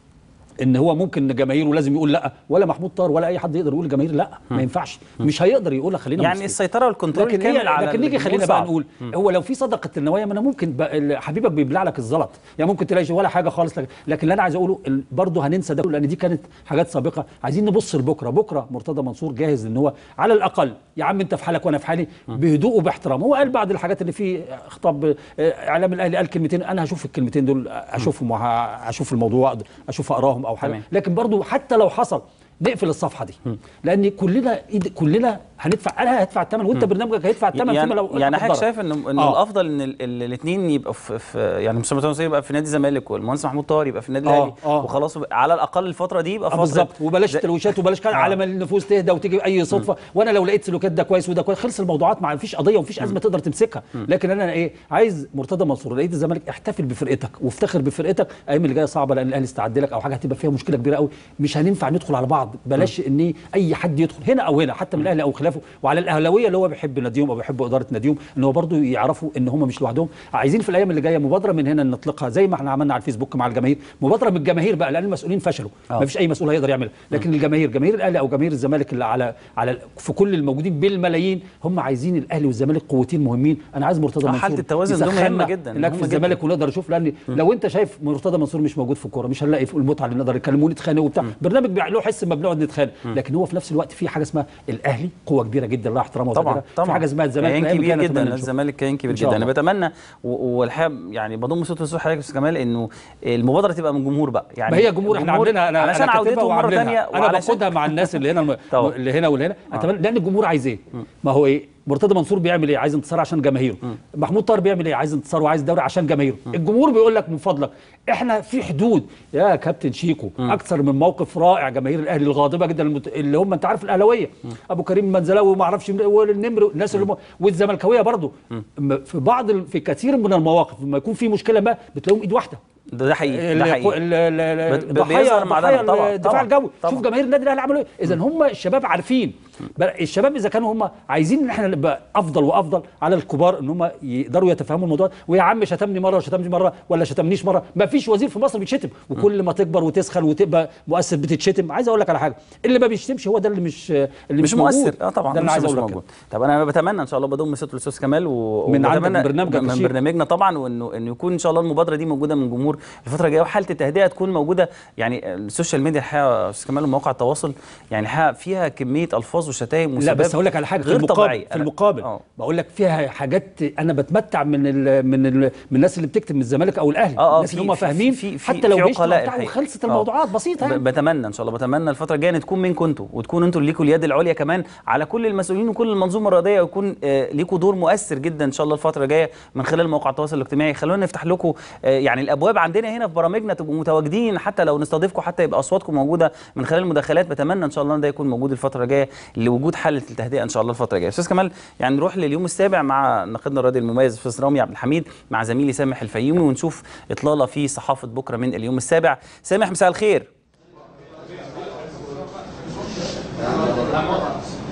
ان هو ممكن جماهيره لازم يقول لا ولا محمود طاهر ولا اي حد يقدر يقول لجماهير لا ما ينفعش مش هيقدر يقولها خلينا يعني منصفين. السيطره والكنترول لكن الكامل هي على لكن نيجي الجمهور خلينا بقى صعب. نقول هو لو في صدقه النوايا ما انا ممكن بقى ال- حبيبك بيبلع لك الزلط يعني ممكن تلاقي ولا حاجه خالص لكن, لكن اللي انا عايز اقوله ال- برضه هننسى ده لان دي كانت حاجات سابقه عايزين نبص لبكره بكره مرتضى منصور جاهز ان هو على الاقل يا عم انت في حالك وانا في حالي بهدوء وباحترام هو قال بعض الحاجات اللي فيه خطاب آه، اعلام الاهلي قال كلمتين انا هشوف الكلمتين دول اشوفهم وهشوف الموضوع اشوف اقراهم او حاجه تمام. لكن برضه حتى لو حصل نقفل الصفحه دي لان كلنا إيد كلنا هندفع انا هدفع الثمن وانت برنامجك هيدفع الثمن يعني فيما لو يعني حضرتك قدرك. شايف انه انه آه. الافضل ان الاثنين يبقوا في, في يعني مستر متوسط يبقى في نادي الزمالك والمهندس محمود طاهر يبقى في النادي آه، الاهلي آه. وخلاص على الاقل الفتره دي يبقى آه فتره بالظبط وبلاش زي- تلويشات وبلاش كلام آه. على ما النفوس تهدى وتيجي اي صدفه وانا لو لقيت سلوكات ده كويس وده كويس خلص الموضوعات ما فيش قضيه ومفيش ازمه تقدر تمسكها لكن انا ايه عايز مرتضى منصور لقيت الزمالك احتفل بفرقتك وافتخر بفرقتك الايام اللي جايه صعبه لان الاهلي استعد لك او حاجه هتبقى فيها مشكله كبيره قوي مش هننفع ندخل على بعض بلاش ان اي حد يدخل هنا او هنا حتى من الاهلي او خلافه وعلى الاهلاويه اللي هو بيحب ناديهم او بيحب اداره ناديهم ان هو برضه يعرفوا ان هم مش لوحدهم عايزين في الايام اللي جايه مبادره من هنا نطلقها زي ما احنا عملنا على الفيسبوك مع الجماهير مبادره من الجماهير بقى لان المسؤولين فشلوا آه. ما فيش اي مسؤول هيقدر يعملها لكن الجماهير جماهير الاهلي او جماهير الزمالك اللي على على في كل الموجودين بالملايين هم عايزين الاهلي والزمالك قوتين مهمين انا عايز مرتضى آه، منصور حالة التوازن دي يسخننا مهمة جداً، هناك في مهمة جداً. الزمالك ونقدر نشوف لان لو انت شايف مرتضى منصور مش موجود في الكوره مش هنلاقي في المتعه اللي نقدر نتكلم ونتخانق وبتاع برنامج بيع- له حس ما بنقعد نتخانق لكن هو في نفس الوقت في حاجه اسمها الاهلي قوه كبيره جدا لها احترامها طبعا وتقديرها. طبعا في حاجه اسمها الزمالك كيان الأيام كبير الجاية جدا نتمنى نشوفها. الزمالك كيان كبير إن شاء جدا انا الله. بتمنى و- والحقيقه يعني بضم صوت لصوت حضرتك يا استاذ كمال انه المبادره تبقى من جمهور بقى يعني ما هي جمهور احنا الجمهور عاملينها انا علشان أنا كاتبها عودتهم مره وعاملينها. ثانيه انا باخدها مع الناس اللي هنا طبعا. اللي هنا واللي هنا أتمنى لان الجمهور عايز ايه؟ ما هو ايه؟ مرتضى منصور بيعمل ايه؟ عايز انتصار عشان جماهيره. محمود طاهر بيعمل ايه؟ عايز انتصار وعايز دوري عشان جماهيره. الجمهور بيقول لك من فضلك احنا في حدود يا كابتن شيكو اكثر من موقف رائع جماهير الاهلي الغاضبه جدا المت... اللي هم انت عارف الاهلاويه ابو كريم المنزلاوي وما اعرفش مين- والنمر الناس اللي هم والزملكاويه برضه في بعض ال... في كثير من المواقف لما يكون في مشكله ما بتلاقيهم ايد واحده ده ده حقيقي ده ال- حقيقي ال- ال- بت- الضحايا بيظهر مع ده. ضحايا طبعاً، الدفاع طبعاً، الجوي طبعاً. شوف جماهير النادي الاهلي عملوا ايه اذا هم الشباب عارفين بل- الشباب اذا كانوا هم عايزين ان احنا نبقى افضل وافضل على الكبار ان هم يقدروا يتفهموا الموضوع ويا عم شتمني مره وشتمني مره ولا شتمنيش مره ما فيش وزير في مصر بيتشتم وكل ما تكبر وتسخن وتبقى مؤثر بتتشتم عايز اقول لك على حاجه اللي ما بيشتمش هو ده اللي مش اللي مش موجود. مؤثر اه طبعا ده اللي مش, عايز مش اقول لك موجود طب انا بتمنى ان شاء الله بضم صوت الاستاذ كمال و... من عندك وبتمنى من برنامجك من الشيك. برنامجنا طبعا وانه انه يكون ان شاء الله المبادره دي موجوده من جمهور الفتره الجايه وحاله التهدئه تكون موجوده يعني السوشيال ميديا الحقيقه يا استاذ كمال ومواقع التواصل يعني الحقيقه فيها كميه الفاظ وشتايم لا وسباب بس اقول لك على حاجه في غير المقابل طبيعية. في المقابل آه. بقول لك فيها حاجات انا بتمتع من ال من ال من الناس اللي بتكتب من الزمالك او الاهلي اه اه الناس في اللي هم في- فاهمين في في حتى لو في بيشتموا عقلاء بتاع الحقيقة. وخلصت آه. الموضوعات بسيطه ب- يعني بتمنى ان شاء الله بتمنى الفتره الجايه ان تكون منكم انتوا وتكون انتوا ليكوا اليد العليا كمان على كل المسؤولين وكل المنظومه الرياضيه ويكون آه، ليكوا دور مؤثر جدا ان شاء الله الفتره الجايه من خلال مواقع التواصل الاجتماعي خلونا نفتح لكم آه، يعني الابواب عندنا هنا في برامجنا تبقوا متواجدين حتى لو نستضيفكم حتى يبقى اصواتكم موجوده من خلال المداخلات بتمنى ان شاء الله ان ده يكون موجود الفتره الجايه لوجود حاله التهدئه ان شاء الله الفتره الجايه استاذ كمال يعني نروح لليوم السابع مع ناقدنا الرياضي المميز استاذ رامي عبد الحميد مع زميلي سامح الفيومي ونشوف اطلاله في صحافه بكره من اليوم السابع سامح مساء الخير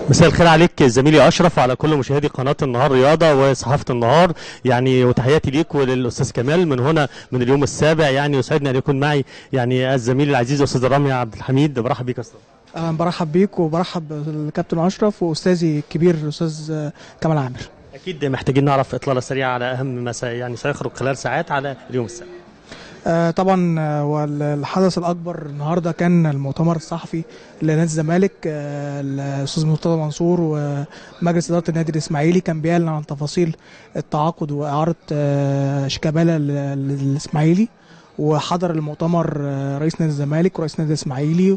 مساء الخير عليك زميلي اشرف وعلى كل مشاهدي قناه النهار رياضه وصحافه النهار يعني وتحياتي ليك وللاستاذ كمال من هنا من اليوم السابع يعني يسعدني ان يكون معي يعني الزميل العزيز الاستاذ رامي عبد الحميد برحب بيك يا استاذ أهلا برحب بيك وبرحب بالكابتن اشرف واستاذي الكبير الاستاذ كمال عامر اكيد محتاجين نعرف اطلاله سريعه على اهم ما سي- يعني سيخرج خلال ساعات على اليوم السابع آه، طبعا آه، والحدث الاكبر النهارده كان المؤتمر الصحفي لنادي الزمالك آه، الاستاذ مرتضى منصور ومجلس اداره النادي الاسماعيلي كان بيعلن عن تفاصيل التعاقد واعاره آه، شيكابالا لل- للاسماعيلي وحضر المؤتمر آه، رئيس نادي الزمالك ورئيس نادي الاسماعيلي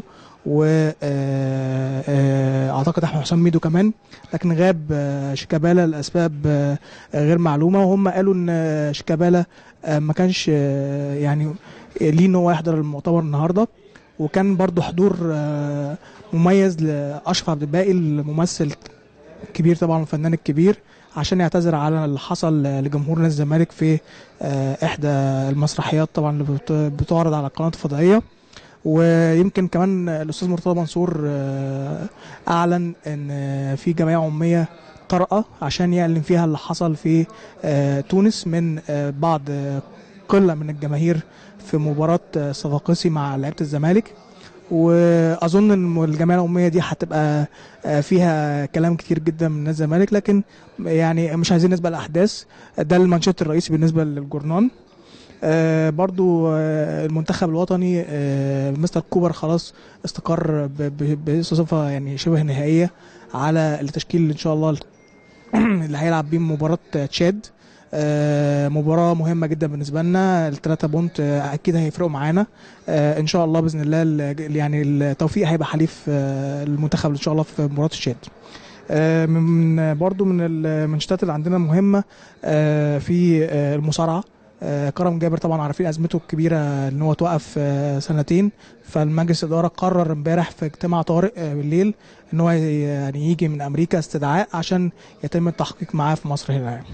واعتقد احمد حسام ميدو كمان لكن غاب آه، شيكابالا لاسباب آه، غير معلومه وهم قالوا ان آه، شيكابالا آه، ما كانش آه، يعني ليه ان هو يحضر المؤتمر النهارده وكان برضو حضور آه، مميز لاشرف عبد الباقي الممثل الكبير طبعا الفنان الكبير عشان يعتذر على اللي حصل لجمهور نادي الزمالك في آه، احدى المسرحيات طبعا اللي بت- بتعرض على القناه الفضائيه ويمكن كمان الاستاذ مرتضى منصور آه، اعلن ان آه، في جمعيه عموميه طارئه عشان يعلن فيها اللي حصل في آه، تونس من آه، بعض آه، قله من الجماهير في مباراه آه، صفاقسي مع لعيبه الزمالك واظن ان الجمعيه العموميه دي هتبقى آه، فيها كلام كتير جدا من نادي الزمالك لكن يعني مش عايزين نسبق الاحداث ده المانشيت الرئيسي بالنسبه للجورنان آه برضو آه المنتخب الوطني آه مستر كوبر خلاص استقر ب- ب- بصفه يعني شبه نهائيه على التشكيل ان شاء الله اللي هيلعب بيه مباراه تشاد آه، مباراة مهمة جدا بالنسبة لنا الثلاثة بونت آه، أكيد هيفرقوا معانا آه، إن شاء الله بإذن الله ال- يعني التوفيق هيبقى حليف آه، المنتخب إن شاء الله في مباراة الشاد آه، من برضو من المنشطات اللي عندنا مهمة آه، في آه، المصارعة آه، كرم جابر طبعا عارفين ازمته الكبيره ان هو توقف آه، سنتين فالمجلس الاداره قرر امبارح في اجتماع طارئ آه، بالليل ان هو ي- يعني يجي من امريكا استدعاء عشان يتم التحقيق معاه في مصر هنا يعني.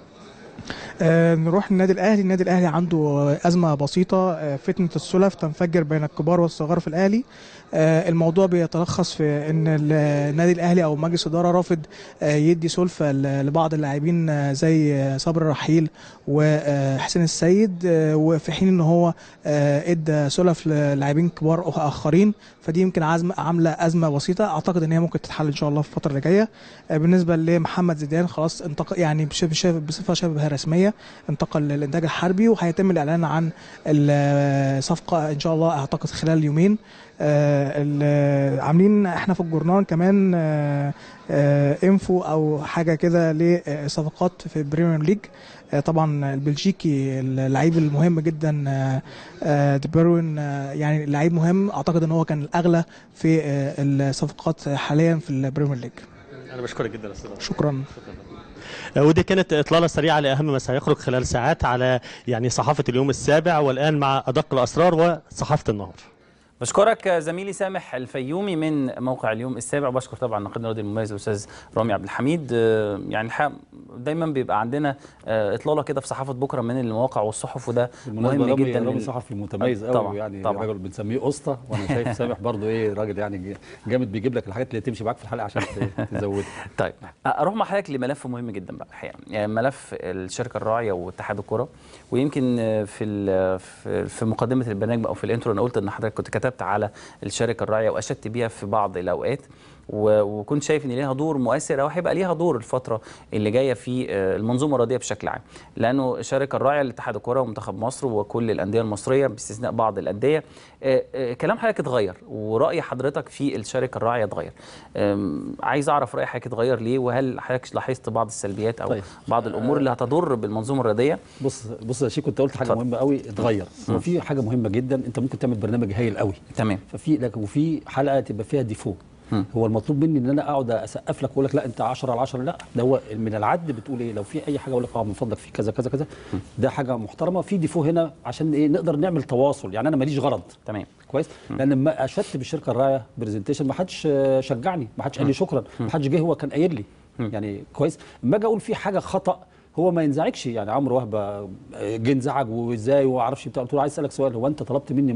آه، نروح للنادي الاهلي النادي الاهلي عنده ازمه بسيطه آه، فتنه السلف تنفجر بين الكبار والصغار في الاهلي آه، الموضوع بيتلخص في ان ال- النادي الاهلي او مجلس اداره رافض آه، يدي سلفه ل- لبعض اللاعبين آه، زي آه، صبري رحيل وحسين السيد آه، وفي حين ان هو آه، ادى سلف للاعبين كبار أخ- اخرين فدي يمكن عزم عامله ازمه بسيطه اعتقد ان هي ممكن تتحل ان شاء الله في الفتره اللي جايه آه، بالنسبه لمحمد زيدان خلاص انتقل يعني بشبه شبه بصفه شبه رسميه انتقل للانتاج الحربي وهيتم الاعلان عن الصفقه ان شاء الله اعتقد خلال يومين آه، ال- عاملين احنا في الجورنال كمان آه، آه، انفو او حاجه كده لصفقات في البريمير ليج آه، طبعا البلجيكي اللعيب المهم جدا آه، آه، دي بروين آه، يعني لعيب مهم اعتقد ان هو كان الاغلى في آه، الصفقات حاليا في البريمير ليج انا بشكرك جدا يا استاذ شكرا آه، ودي كانت اطلاله سريعه لاهم ما سيخرج خلال ساعات على يعني صحافه اليوم السابع والان مع ادق الاسرار وصحافه النهار بشكرك زميلي سامح الفيومي من موقع اليوم السابع وبشكر طبعا ناقدنا الرياضي المميز الاستاذ رامي عبد الحميد آه، يعني الحقيقه دايما بيبقى عندنا آه، اطلاله كده في صحافه بكره من المواقع والصحف وده بالمناسبة مهم رامي جدا رامي من- صحفي متميز قوي طبعا يعني طبعا راجل بنسميه اسطى وانا شايف سامح برضو ايه راجل يعني جامد بيجيب لك الحاجات اللي تمشي معاك في الحلقه عشان ت- تزودها طيب اروح مع حضرتك لملف مهم جدا بقى الحقيقه يعني ملف الشركه الراعيه واتحاد الكره ويمكن في ال- في في مقدمه البرنامج او في الانترو انا قلت ان حضرتك كنت كتبت على الشركه الراعيه واشدت بيها في بعض الاوقات و- وكنت شايف ان ليها دور مؤثر او هيبقى ليها دور الفتره اللي جايه في آه، المنظومه الرياضيه بشكل عام لانه الشركه الراعيه لاتحاد الكره ومنتخب مصر وكل الانديه المصريه باستثناء بعض الانديه آه، آه، كلام حضرتك اتغير وراي حضرتك في الشركه الراعيه اتغير آم، عايز اعرف راي حضرتك اتغير ليه وهل حضرتك لاحظت بعض السلبيات او طيب. بعض الامور اللي هتضر بالمنظومه الرياضيه بص بص يا شيخ كنت قلت حاجه اتفضل. مهمه قوي اتغير هو في حاجه مهمه جدا انت ممكن تعمل برنامج هايل قوي تمام ففي لكن وفي حلقه تبقى فيها ديفو مم. هو المطلوب مني ان انا اقعد اسقف لك واقول لك لا انت 10 على 10 لا ده هو من العد بتقول ايه لو في اي حاجه اقول لك اه من فضلك في كذا كذا كذا ده حاجه محترمه في ديفو هنا عشان ايه نقدر نعمل تواصل يعني انا ماليش غرض تمام كويس لان لما اشدت بالشركه الرايه برزنتيشن ما حدش آه، شجعني ما حدش قال لي شكرا ما حدش جه هو كان قايل لي يعني كويس اما اجي اقول في حاجه خطا هو ما ينزعجش يعني عمرو وهبه آه، جه انزعج وازاي وما اعرفش بتاع قلت له عايز اسالك سؤال هو انت طلبت مني مره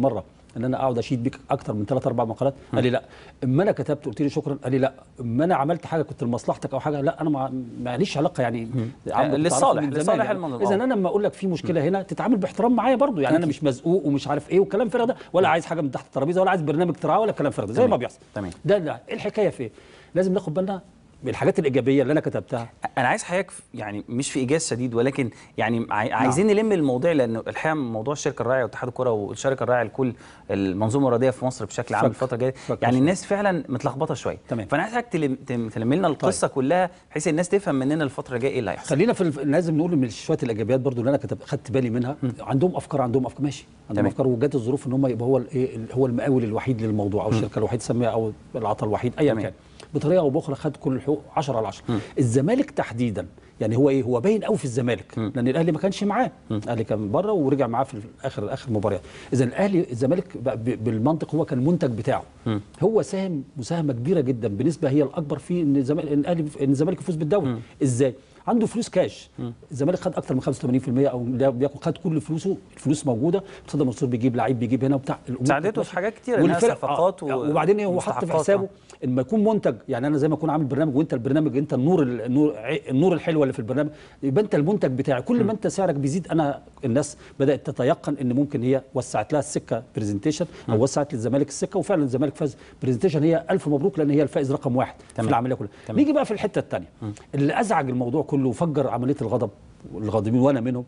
ان انا اقعد اشيد بيك اكتر من ثلاث اربع مقالات قال لي لا اما انا كتبت قلت لي شكرا قال لي لا اما انا عملت حاجه كنت لمصلحتك او حاجه لا انا ما ماليش علاقه يعني عم- للصالح- بتعرفني من زمان لصالح يعني. المنظمة. اذا انا لما اقول لك في مشكله هنا تتعامل باحترام معايا برضو يعني انا مش مزقوق ومش عارف ايه والكلام الفارغ ده ولا عايز حاجه من تحت الترابيزه ولا عايز برنامج ترعاه ولا الكلام الفارغ ده زي تمام. ما بيحصل تمام. ده ده ايه الحكايه في ايه لازم ناخد بالنا بالحاجات الايجابيه اللي انا كتبتها انا عايز حضرتك في- يعني مش في ايجاز شديد ولكن يعني عاي- عايزين نلم المواضيع لان الحقيقه موضوع الشركه الراعيه واتحاد الكره والشركه الراعيه لكل المنظومه الرياضيه في مصر بشكل عام فك- الفتره الجايه فك يعني شوية. الناس فعلا متلخبطه شويه تمام. فانا عايز حضرتك تلم, تلم تلم لنا القصه كلها بحيث الناس تفهم مننا الفتره الجايه ايه اللي هيحصل خلينا في الف... لازم نقول من شويه الايجابيات برضو اللي انا كتب... خدت بالي منها عندهم افكار عندهم افكار ماشي عندهم تمام. افكار وجات الظروف ان هم يبقى هو الايه هو المقاول الوحيد للموضوع او الشركه الوحيد سميها او العطاء الوحيد ايا تمام. كان بطريقه او باخرى خد كل الحقوق 10 على 10 الزمالك تحديدا يعني هو ايه هو باين قوي في الزمالك لان الاهلي ما كانش معاه الاهلي كان بره ورجع معاه في اخر اخر مباريات اذا الاهلي الزمالك بقى ب- بالمنطق هو كان المنتج بتاعه هو ساهم مساهمه كبيره جدا بنسبه هي الاكبر في ان الزمالك ان الاهلي ان الزمالك يفوز بالدوري ازاي عنده فلوس كاش الزمالك خد اكتر من 85% او لا بياخد خد كل فلوسه الفلوس موجوده مرتضى منصور بيجيب لعيب بيجيب هنا وبتاع الأمور ساعدته كانت في حاجات كتيرة، إنها والفرق- صفقات و- وبعدين إيه، هو حط في مستحقات، حسابه آه. ان ما يكون منتج يعني انا زي ما اكون عامل برنامج وانت البرنامج انت النور النور النور الحلوه اللي في البرنامج يبقى انت المنتج بتاعي كل ما انت سعرك بيزيد انا الناس بدات تتيقن ان ممكن هي وسعت لها السكه برزنتيشن او وسعت للزمالك السكه وفعلا الزمالك فاز برزنتيشن هي الف مبروك لان هي الفائز رقم واحد تمام. في العمليه كلها تمام. نيجي بقى في الحته الثانيه اللي ازعج الموضوع كله وفجر عمليه الغضب والغاضبين وانا منهم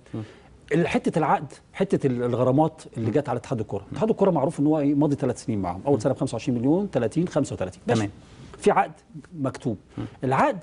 حته العقد حته الغرامات اللي جت على اتحاد الكره اتحاد الكره معروف ان هو إيه؟ ماضي ثلاث سنين معاهم اول سنه ب 25 مليون 30 35 ماشي. تمام. في عقد مكتوب العقد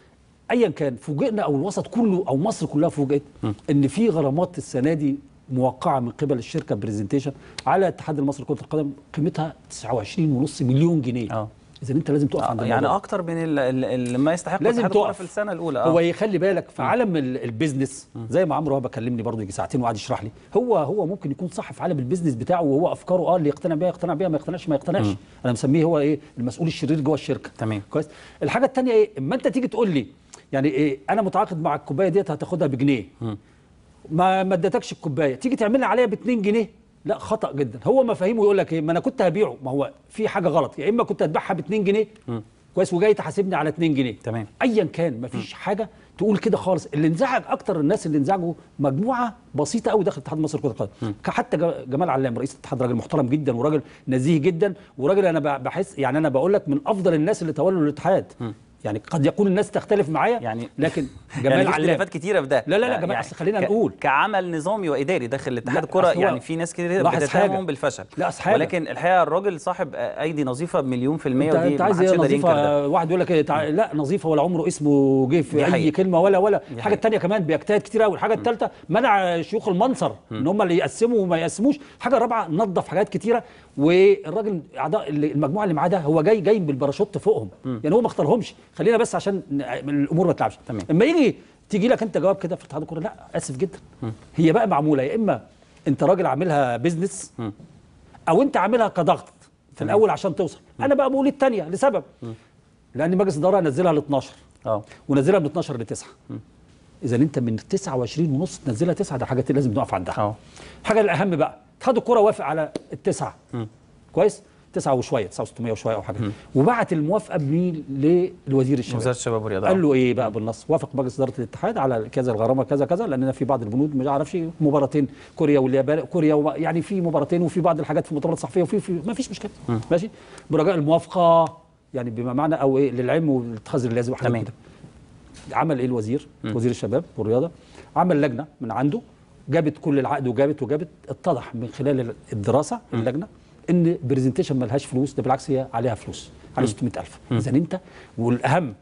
ايا كان فوجئنا او الوسط كله او مصر كلها فوجئت ان في غرامات السنه دي موقعه من قبل الشركه برزنتيشن على الاتحاد المصري لكره القدم قيمتها 29.5 مليون جنيه اه. اذا انت لازم تقف عند يعني الموضوع. اكتر من ال- ال- اللي ما يستحق لازم اتحاد الكرة تقف في السنه الاولى هو اه يخلي بالك في عالم ال- البيزنس زي ما عمرو وهبه كلمني برضه يجي ساعتين وقعد يشرح لي هو هو ممكن يكون صح في عالم البيزنس بتاعه وهو افكاره اه اللي يقتنع بيها يقتنع بيها ما يقتنعش ما يقتنعش انا مسميه هو ايه المسؤول الشرير جوه الشركه تمام. كويس الحاجه الثانيه ايه اما انت تيجي تقول لي يعني ايه انا متعاقد مع الكوبايه ديت هتاخدها بجنيه ما ما ادتكش الكوبايه تيجي تعملها عليها ب 2 جنيه لا خطا جدا هو مفاهيمه يقول لك ايه ما انا كنت هبيعه ما هو في حاجه غلط يا اما كنت هتبيعها ب 2 جنيه كويس وجاي تحاسبني على 2 جنيه تمام. ايا كان مفيش حاجه تقول كده خالص اللي انزعج اكتر الناس اللي انزعجوا مجموعه بسيطه قوي داخل اتحاد مصر لكره القدم حتى ج- جمال علام رئيس الاتحاد راجل محترم جدا وراجل نزيه جدا وراجل انا ب- بحس يعني انا بقول لك من افضل الناس اللي تولوا الاتحاد يعني قد يكون الناس تختلف معايا يعني لكن جمال جمال يعني في علام اختلافات كتيره في ده لا لا لا يعني جماعه أصل خلينا ك- نقول كعمل نظامي واداري داخل اتحاد لا، الكره أصل هو يعني في ناس كتير لاحظ بتتهمهم حاجة. بالفشل لا، أصل حاجة. ولكن الحقيقه الراجل صاحب ايدي نظيفه بمليون في الميه انت, ودي انت عايز محدش ايه يقدر ينكر ده نظيفه واحد يقول لك إيه تع... لا نظيفه ولا عمره اسمه جه في دي اي حقيقة. كلمه ولا ولا الحاجه حقيقة. الثانيه كمان بيجتهد كتير قوي الحاجه الثالثه منع شيوخ المنصر ان هم اللي يقسموا وما يقسموش الحاجه الرابعه نظف حاجات كتيره والراجل اعضاء اللي- المجموعه اللي معاه ده هو جاي جاي بالباراشوت فوقهم يعني هو ما اختارهمش خلينا بس عشان ن- الامور ما تلعبش تمام. اما يجي تيجي لك انت جواب كده في اتحاد الكوره لا اسف جدا هي بقى معموله يا اما انت راجل عاملها بيزنس او انت عاملها كضغط في الاول عشان توصل انا بقى بقول الثانيه لسبب لان مجلس الاداره نزلها ل 12 اه ونزلها من 12 ل 9 اذا انت من 29 ونص تنزلها 9 ده حاجه لازم نقف عندها اه الحاجه الاهم بقى اتحاد الكوره وافق على التسعه كويس تسعة وشويه 9600 وشويه او حاجه وبعت الموافقه بمين لوزير الشباب وزاره الشباب والرياضه قال له ايه بقى بالنص وافق مجلس اداره الاتحاد على كذا الغرامه كذا كذا لان في بعض البنود ما اعرفش مباراتين كوريا واليابان كوريا وما- يعني في مباراتين وفي بعض الحاجات في المؤتمرات الصحفيه وفي في ما فيش مشكله ماشي برجاء الموافقه يعني بما معنى او ايه للعلم والاتخاذ اللازم وحاجات تمام. كده عمل ايه الوزير وزير الشباب والرياضه عمل لجنه من عنده جابت كل العقد وجابت وجابت اتضح من خلال الدراسه اللجنه ان برزنتيشن ملهاش فلوس ده بالعكس هي عليها فلوس على 600000 اذا انت والاهم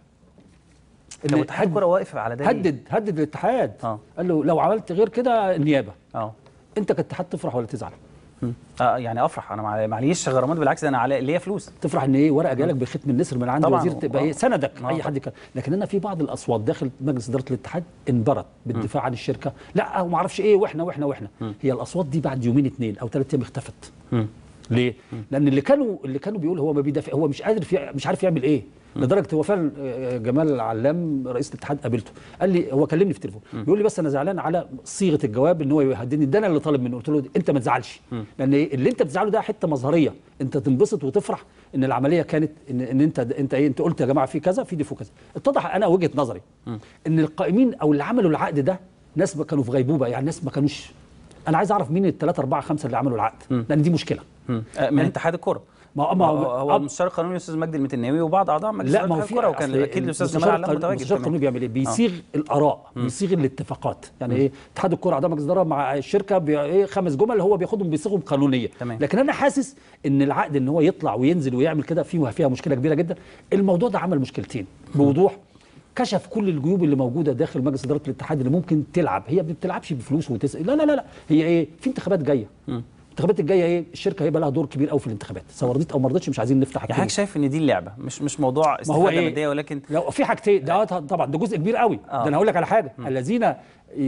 طب اتحاد الكره واقف على ده ليه؟ هدد هدد الاتحاد آه. قال له لو عملت غير كده النيابه اه انت كاتحاد تفرح ولا تزعل اه يعني افرح انا مع- معليش غرامات بالعكس ده انا على ليا فلوس تفرح ان ايه ورقه جالك بختم النسر من عند طبعاً. الوزير تبقى آه. ايه سندك آه. اي حد كان لكن انا في بعض الاصوات داخل مجلس اداره الاتحاد انبرت بالدفاع عن الشركه لا وما اعرفش ايه واحنا واحنا واحنا هي الاصوات دي بعد يومين اثنين او ثلاث ايام اختفت ليه؟ لان اللي كانوا اللي كانوا بيقولوا هو ما بيدافع هو مش قادر في مش عارف يعمل ايه لدرجه هو فعلا آه، جمال علام رئيس الاتحاد قابلته قال لي هو كلمني في التليفون بيقول لي بس انا زعلان على صيغه الجواب ان هو يهددني ده انا اللي طالب منه قلت له انت ما تزعلش لان إيه؟ اللي انت بتزعله ده حته مظهريه انت تنبسط وتفرح ان العمليه كانت ان, إن انت انت ايه انت قلت يا جماعه في كذا في ديفو كذا اتضح انا وجهه نظري ان القائمين او اللي عملوا العقد ده ناس ما كانوا في غيبوبه يعني ناس ما كانوش انا عايز اعرف مين الثلاثه اربعه خمسه اللي عملوا العقد لان دي مشكله مم. آه، من اتحاد الكره ما ما هو, هو المستشار القانوني الاستاذ مجدي المتناوي وبعض اعضاء مجلس لا إدارة ما هو اتحاد في الكره وكان أصل اكيد الاستاذ جمال المستشار علام القانوني- متواجد المستشار القانوني كمان. بيعمل ايه؟ بيصيغ الاراء بيصيغ الاتفاقات يعني ايه اتحاد الكره اعضاء مجلس الاداره مع الشركه بي... ايه خمس جمل هو بياخدهم بيصيغهم قانونيه تمام. لكن انا حاسس ان العقد ان هو يطلع وينزل ويعمل كده فيه فيها مشكله كبيره جدا الموضوع ده عمل مشكلتين بوضوح كشف كل الجيوب اللي موجوده داخل مجلس اداره الاتحاد اللي ممكن تلعب هي ما بتلعبش بفلوس وتس... لا لا لا لا هي ايه في انتخابات جايه الانتخابات الجايه ايه الشركه هيبقى لها دور كبير قوي في الانتخابات سواء رضيت او ما رضيتش مش عايزين نفتح يعني الكلمة. حضرتك شايف ان دي اللعبه مش مش موضوع ما هو استفاده ايه ماديه ولكن لو في حاجتين ده طبعا ده جزء كبير قوي آه. ده انا هقول لك على حاجه الذين ي-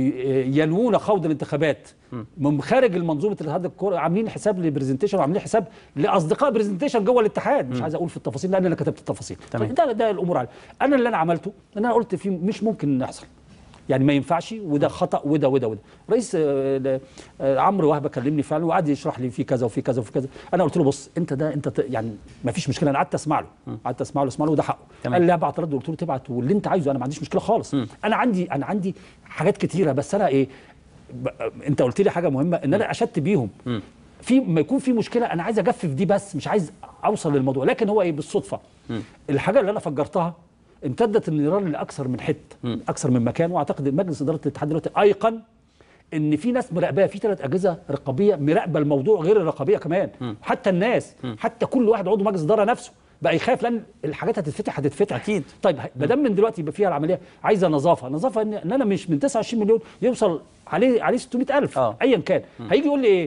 ينوون خوض الانتخابات من خارج المنظومه الاتحاد الكوره عاملين حساب لبرزنتيشن وعاملين حساب لاصدقاء برزنتيشن جوه الاتحاد مش عايز اقول في التفاصيل لان انا كتبت التفاصيل تمام. ده ده الامور على انا اللي انا عملته ان انا قلت في مش ممكن يحصل يعني ما ينفعش وده خطا وده وده وده رئيس آه، آه، عمرو وهبه كلمني فعلا وقعد يشرح لي في كذا وفي كذا وفي كذا انا قلت له بص انت ده انت ت- يعني ما فيش مشكله انا قعدت اسمع له قعدت اسمع له اسمع له وده حقه تمام. قال لي ابعت رد قلت له تبعت واللي انت عايزه انا ما عنديش مشكله خالص انا عندي انا عندي حاجات كتيره بس انا ايه ب... انت قلت لي حاجه مهمه ان انا اشدت بيهم في ما يكون في مشكله انا عايز اجفف دي بس مش عايز اوصل للموضوع لكن هو ايه بالصدفه الحاجه اللي انا فجرتها امتدت النيران لاكثر من حته اكثر من مكان واعتقد إن مجلس اداره الاتحاد دلوقتي ايقن ان في ناس مراقباه في ثلاث اجهزه رقابيه مراقبه الموضوع غير الرقابيه كمان حتى الناس حتى كل واحد عضو مجلس اداره نفسه بقى يخاف لان الحاجات هتتفتح هتتفتح أكيد. طيب ما دام من دلوقتي يبقى فيها العمليه عايزه نظافه نظافه ان إن انا مش من 29 مليون يوصل عليه عليه 600000 آه. ايا كان هيجي يقول لي ايه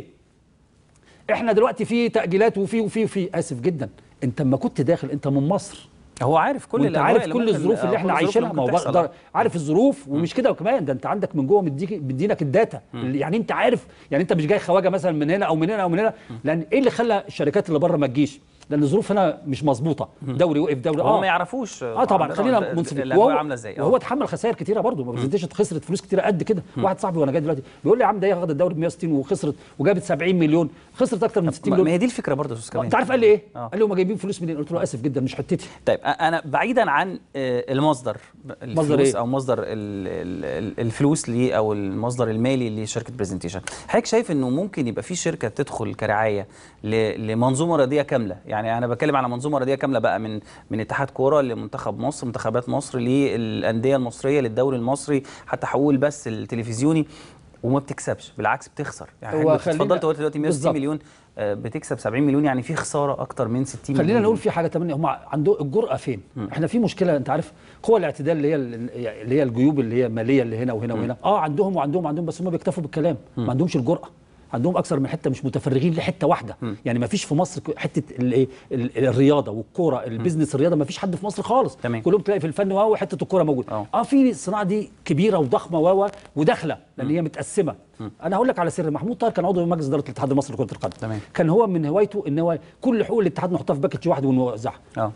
احنا دلوقتي في تاجيلات وفي وفي وفي اسف جدا انت لما كنت داخل انت من مصر هو عارف كل وانت الأجواء عارف اللي كل ممكن- الظروف آه، اللي احنا كل الظروف عايشينها اللي ما هو ممكن تحصل. بقدر عارف الظروف ومش كده وكمان ده انت عندك من جوه مديك مدينك الداتا اللي- يعني انت عارف يعني انت مش جاي خواجه مثلا من هنا او من هنا او من هنا لان ايه اللي خلى الشركات اللي بره ما تجيش لان الظروف هنا مش مظبوطه دوري وقف دوري هم ما يعرفوش اه طبعا عندنا خلينا ال- منصفين الاجواء وهو- عامله ازاي وهو اتحمل خسائر كتيره برضه ما برزنتيشن خسرت فلوس كتيره قد كده واحد صاحبي وانا جاي دلوقتي بيقول لي يا عم ده هي واخده الدوري ب 160 وخسرت وجابت 70 مليون خسرت اكتر من 60 ما مليون ما هي دي الفكره برضه يا استاذ كمان انت عارف قال لي ايه؟ آه. قال لي هم جايبين فلوس منين؟ قلت له اسف جدا مش حتتي طيب أ- انا بعيدا عن آه، المصدر مصدر الفلوس إيه؟ او مصدر ال- ال- ال- الفلوس ليه او المصدر المالي لشركه برزنتيشن حضرتك شايف انه ممكن يبقى في شركه تدخل كرعايه ل- لمنظومه رياضيه كامله يعني انا بتكلم على منظومه رياضيه كامله بقى من من اتحاد كوره لمنتخب مصر منتخبات مصر للانديه المصريه للدوري المصري حتى حقوق البث التلفزيوني وما بتكسبش بالعكس بتخسر يعني هو حضرتك خلينا- اتفضلت قلت دلوقتي 160 بالظبط. مليون آه، بتكسب 70 مليون يعني في خساره اكتر من 60 مليون خلينا نقول في حاجه تانية هم عندهم الجرأه فين؟ احنا في مشكله انت عارف قوى الاعتدال اللي هي اللي هي الجيوب اللي هي ماليه اللي هنا وهنا وهنا اه عندهم وعندهم عندهم بس هم بيكتفوا بالكلام ما عندهمش الجرأه عندهم اكثر من حته مش متفرغين لحته واحده يعني ما فيش في مصر ك- حته الايه ال- الرياضه والكوره البيزنس الرياضه ما فيش حد في مصر خالص تمام. كلهم تلاقي في الفن واو حته الكوره موجوده آه. اه في الصناعه دي كبيره وضخمه واو وداخله لان هي متقسمه انا هقول لك على سر محمود طاهر كان عضو مجلس اداره الاتحاد المصري لكره القدم تمام. كان هو من هوايته ان هو كل حقوق الاتحاد نحطها في باكج واحد ونوزعها اه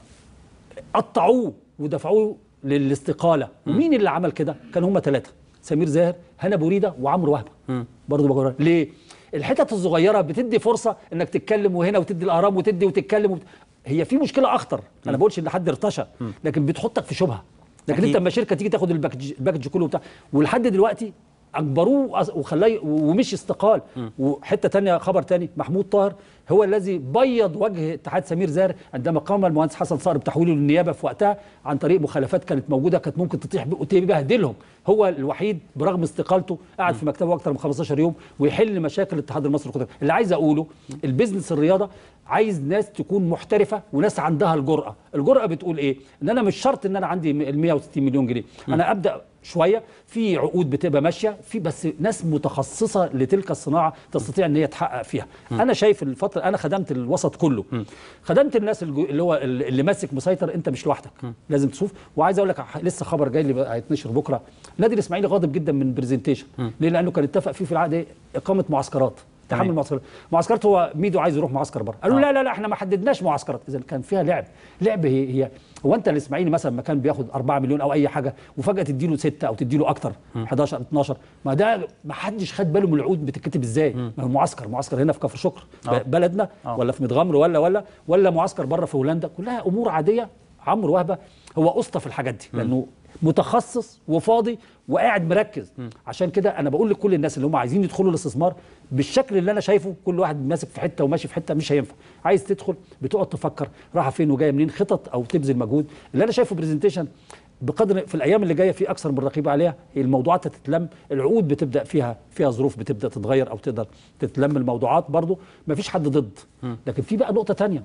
قطعوه ودفعوه للاستقاله ومين اللي عمل كده كان هم ثلاثه سمير زاهر هنا بوريده وعمرو وهبه برضه بقول ليه الحتت الصغيره بتدي فرصه انك تتكلم وهنا وتدي الاهرام وتدي وتتكلم وبت... هي في مشكله اخطر انا بقولش ان حد ارتشى لكن بتحطك في شبهه لكن أكيد. انت لما شركه تيجي تاخد الباكج الباكج كله بتاع ولحد دلوقتي اجبروه وأص- وخلاه ي- ومش استقال وحته تانية خبر تاني محمود طاهر هو الذي بيض وجه اتحاد سمير زاهر عندما قام المهندس حسن صقر بتحويله للنيابه في وقتها عن طريق مخالفات كانت موجوده كانت ممكن تطيح ب- وتبهدلهم هو الوحيد برغم استقالته قعد في مكتبه اكتر من 15 يوم ويحل مشاكل الاتحاد المصري للكره اللي عايز اقوله البيزنس الرياضه عايز ناس تكون محترفه وناس عندها الجرأه الجرأه بتقول ايه ان انا مش شرط ان انا عندي ال 160 مليون جنيه انا ابدا شويه في عقود بتبقى ماشيه في بس ناس متخصصه لتلك الصناعه تستطيع ان هي تحقق فيها انا شايف الفتره انا خدمت الوسط كله خدمت الناس الجو- اللي هو اللي ماسك مسيطر انت مش لوحدك لازم تشوف وعايز اقول لك ح- لسه خبر جاي اللي بقى هيتنشر بكره نادي الاسماعيلي غاضب جدا من برزنتيشن ليه لانه كان اتفق فيه في العقد إيه؟ اقامه معسكرات تحمل المعسكرات معسكرات هو ميدو عايز يروح معسكر بره قالوا آه. لا لا لا احنا ما حددناش معسكرات اذا كان فيها لعب لعب هي, هي هو انت الاسماعيلي مثلا ما كان بياخد 4 مليون او اي حاجه وفجاه تديله 6 او تديله اكتر 11 12 ما ده ما حدش خد باله من العقود بتتكتب ازاي ما هو معسكر معسكر هنا في كفر شكر آه. ب- بلدنا آه. ولا في متغمر ولا ولا ولا معسكر بره في هولندا كلها امور عاديه عمرو وهبه هو اسطى في الحاجات دي لانه متخصص وفاضي وقاعد مركز عشان كده انا بقول لكل الناس اللي هم عايزين يدخلوا الاستثمار بالشكل اللي انا شايفه كل واحد ماسك في حته وماشي في حته مش هينفع عايز تدخل بتقعد تفكر رايحه فين وجايه منين خطط او تبذل مجهود اللي انا شايفه برزنتيشن بقدر في الايام اللي جايه في اكثر من رقيب عليها الموضوعات هتتلم العقود بتبدا فيها فيها ظروف بتبدا تتغير او تقدر تتلم الموضوعات برضو ما فيش حد ضد لكن في بقى نقطه تانية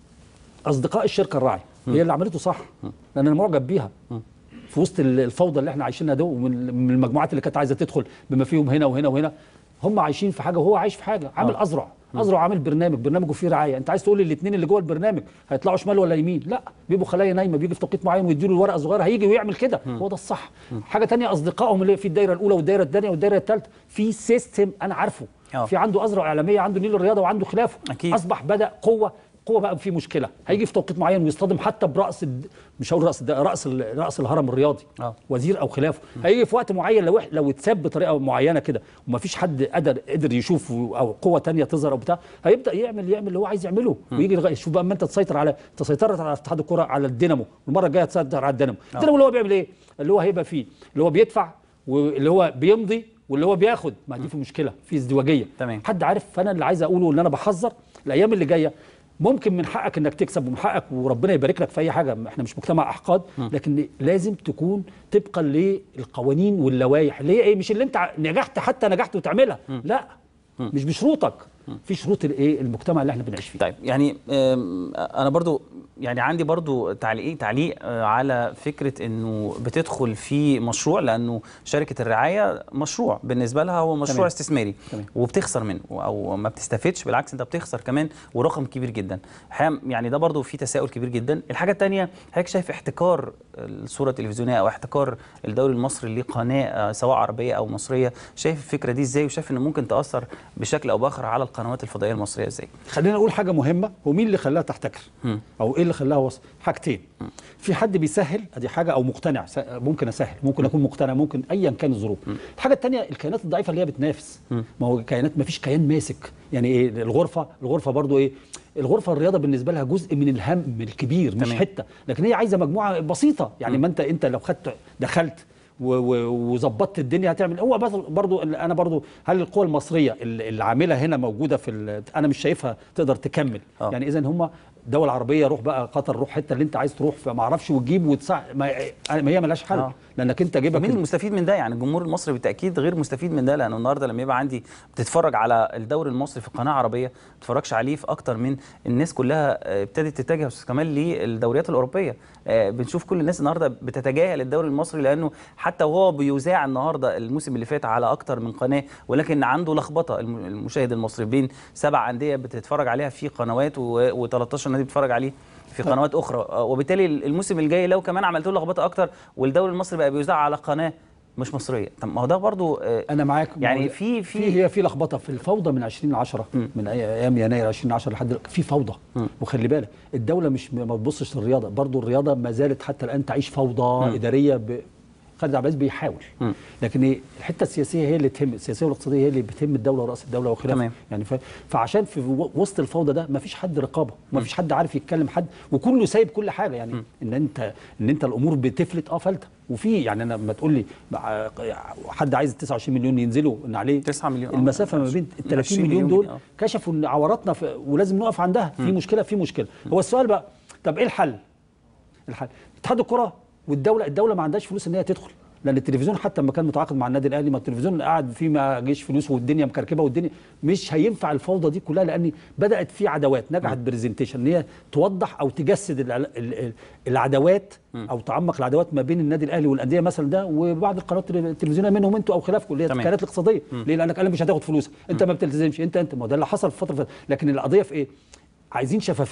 اصدقاء الشركه الراعي هي اللي عملته صح لان انا معجب بيها في وسط ال- الفوضى اللي احنا عايشينها ده ومن من المجموعات اللي كانت عايزه تدخل بما فيهم هنا وهنا وهنا هم عايشين في حاجه وهو عايش في حاجه عامل آه. ازرع ازرع عامل برنامج برنامجه فيه رعايه انت عايز تقول لي الاثنين اللي جوه البرنامج هيطلعوا شمال ولا يمين لا بيبقوا خلايا نايمه بيجي في توقيت معين ويديله الورقه الصغيره هيجي ويعمل كده هو ده الصح حاجه تانية اصدقائهم اللي في الدايره الاولى والدايره الثانيه والدايره الثالثه في سيستم انا عارفه آه. في عنده ازرع اعلاميه عنده نيل الرياضه وعنده خلافه أكيد. اصبح بدا قوه قوه بقى في مشكله هيجي في توقيت معين ويصطدم حتى براس الد... مش هقول راس الد... راس ال... راس الهرم الرياضي آه. وزير او خلافه هيجي في وقت معين لو إح- لو اتساب بطريقه معينه كده ومفيش حد قدر قدر يشوف او قوه تانية تظهر او بتاع هيبدا يعمل يعمل اللي هو عايز يعمله ويجي لغايه شوف بقى اما انت تسيطر على انت سيطرت على اتحاد الكره على الدينامو المره الجايه تسيطر على الدينامو الدينامو اللي هو بيعمل ايه اللي هو هيبقى فيه اللي هو بيدفع واللي هو بيمضي واللي هو بياخد ما دي في مشكله في ازدواجيه تمام. حد عارف فانا اللي عايز اقوله ان انا بحذر الايام اللي جايه ممكن من حقك انك تكسب ومن حقك وربنا يبارك لك في اي حاجه احنا مش مجتمع احقاد لكن لازم تكون طبقا للقوانين واللوائح اللي هي ايه مش اللي انت ع- نجحت حتى نجحت وتعملها لا مش بشروطك في شروط الايه المجتمع اللي احنا بنعيش فيه طيب يعني آم، انا برضو يعني عندي برضو تعليق تعليق آه، على فكره انه بتدخل في مشروع لانه شركه الرعايه مشروع بالنسبه لها هو مشروع تمام. استثماري تمام. وبتخسر منه او ما بتستفدش بالعكس انت بتخسر كمان ورقم كبير جدا الحقيقة يعني ده برضو في تساؤل كبير جدا الحاجه الثانيه حضرتك شايف احتكار الصوره التلفزيونيه او احتكار الدوري المصري لقناه آه، سواء عربيه او مصريه شايف الفكره دي ازاي وشايف انه ممكن تاثر بشكل او باخر على القنوات الفضائيه المصريه ازاي خلينا نقول حاجه مهمه ومين اللي خلاها تحتكر او ايه اللي خلاها وصل حاجتين في حد بيسهل ادي حاجه او مقتنع س- ممكن اسهل ممكن اكون مقتنع ممكن ايا كان الظروف الحاجه الثانيه الكيانات الضعيفه اللي هي بتنافس ما هو كيانات ما فيش كيان ماسك يعني ايه الغرفه الغرفه برضو ايه الغرفه الرياضه بالنسبه لها جزء من الهم الكبير مش تمام. حته لكن هي عايزه مجموعه بسيطه يعني ما انت انت لو خدت دخلت و- و- وظبطت الدنيا هتعمل هو بس برضو انا برضو هل القوى المصريه اللي اللي عامله هنا موجوده في ال- انا مش شايفها تقدر تكمل آه. يعني اذا هم دول عربيه روح بقى قطر روح حته اللي انت عايز تروح فما اعرفش وتجيب وتسع ما ما هي ملهاش حل آه. لانك انت جيبك مين المستفيد من ده يعني الجمهور المصري بالتاكيد غير مستفيد من ده لانه النهارده لما يبقى عندي بتتفرج على الدوري المصري في قناه عربيه ما تتفرجش عليه في اكتر من الناس كلها آه، ابتدت تتجه يا استاذ كمال للدوريات الاوروبيه آه، بنشوف كل الناس النهارده بتتجاهل الدوري المصري لانه حتى وهو بيذاع النهارده الموسم اللي فات على اكتر من قناه ولكن عنده لخبطه الم- المشاهد المصري بين سبع انديه بتتفرج عليها في قنوات و13 نادي بتتفرج عليه في قنوات اخرى آه، وبالتالي الموسم الجاي لو كمان عملت له لخبطه اكتر والدوري المصري بقى بيذاع على قناه مش مصريه طب ما هو ده برضو آه، انا معاك يعني ما هو في- في في- هي في لخبطه في الفوضى من 2010 من أي- ايام يناير 2010 لحد دلوقتي في فوضى وخلي بالك الدوله مش ما بتبصش للرياضه برضو الرياضه ما زالت حتى الان تعيش فوضى اداريه ب... خالد عبد العزيز بيحاول لكن إيه الحته السياسيه هي اللي تهم السياسيه والاقتصاديه هي اللي بتهم الدوله ورئاسه الدوله وخلافه تمام. يعني ف... فعشان في و- وسط الفوضى ده ما فيش حد رقابه ما فيش حد عارف يتكلم حد وكله سايب كل حاجه يعني ان انت ان انت الامور بتفلت اه فلته وفي يعني انا لما تقول لي مع- حد عايز 29 مليون ينزلوا ان عليه 9 مليون، آه. المسافه ما بين ال 30 20 مليون مليون دول آه. كشفوا ان عوراتنا في ولازم نقف عندها في مشكله في مشكله هو السؤال بقى طب ايه الحل الحل اتحاد الكره والدوله الدوله ما عندهاش فلوس ان هي تدخل لان التلفزيون حتى لما كان متعاقد مع النادي الاهلي ما التلفزيون قاعد فيه ما جيش فلوس والدنيا مكركبه والدنيا مش هينفع الفوضى دي كلها لان بدات في عداوات نجحت برزنتيشن ان هي توضح او تجسد الع- ال- ال- العداوات او تعمق العداوات ما بين النادي الاهلي والانديه مثلا ده وبعض القنوات التلفزيونيه منهم انتوا او خلافكم اللي هي تمام. الكيانات الاقتصاديه ليه لانك قال مش هتاخد فلوس انت ما بتلتزمش انت انت ما هو ده اللي حصل في الفتره اللي فاتت لكن القضيه في ايه عايزين شفافيه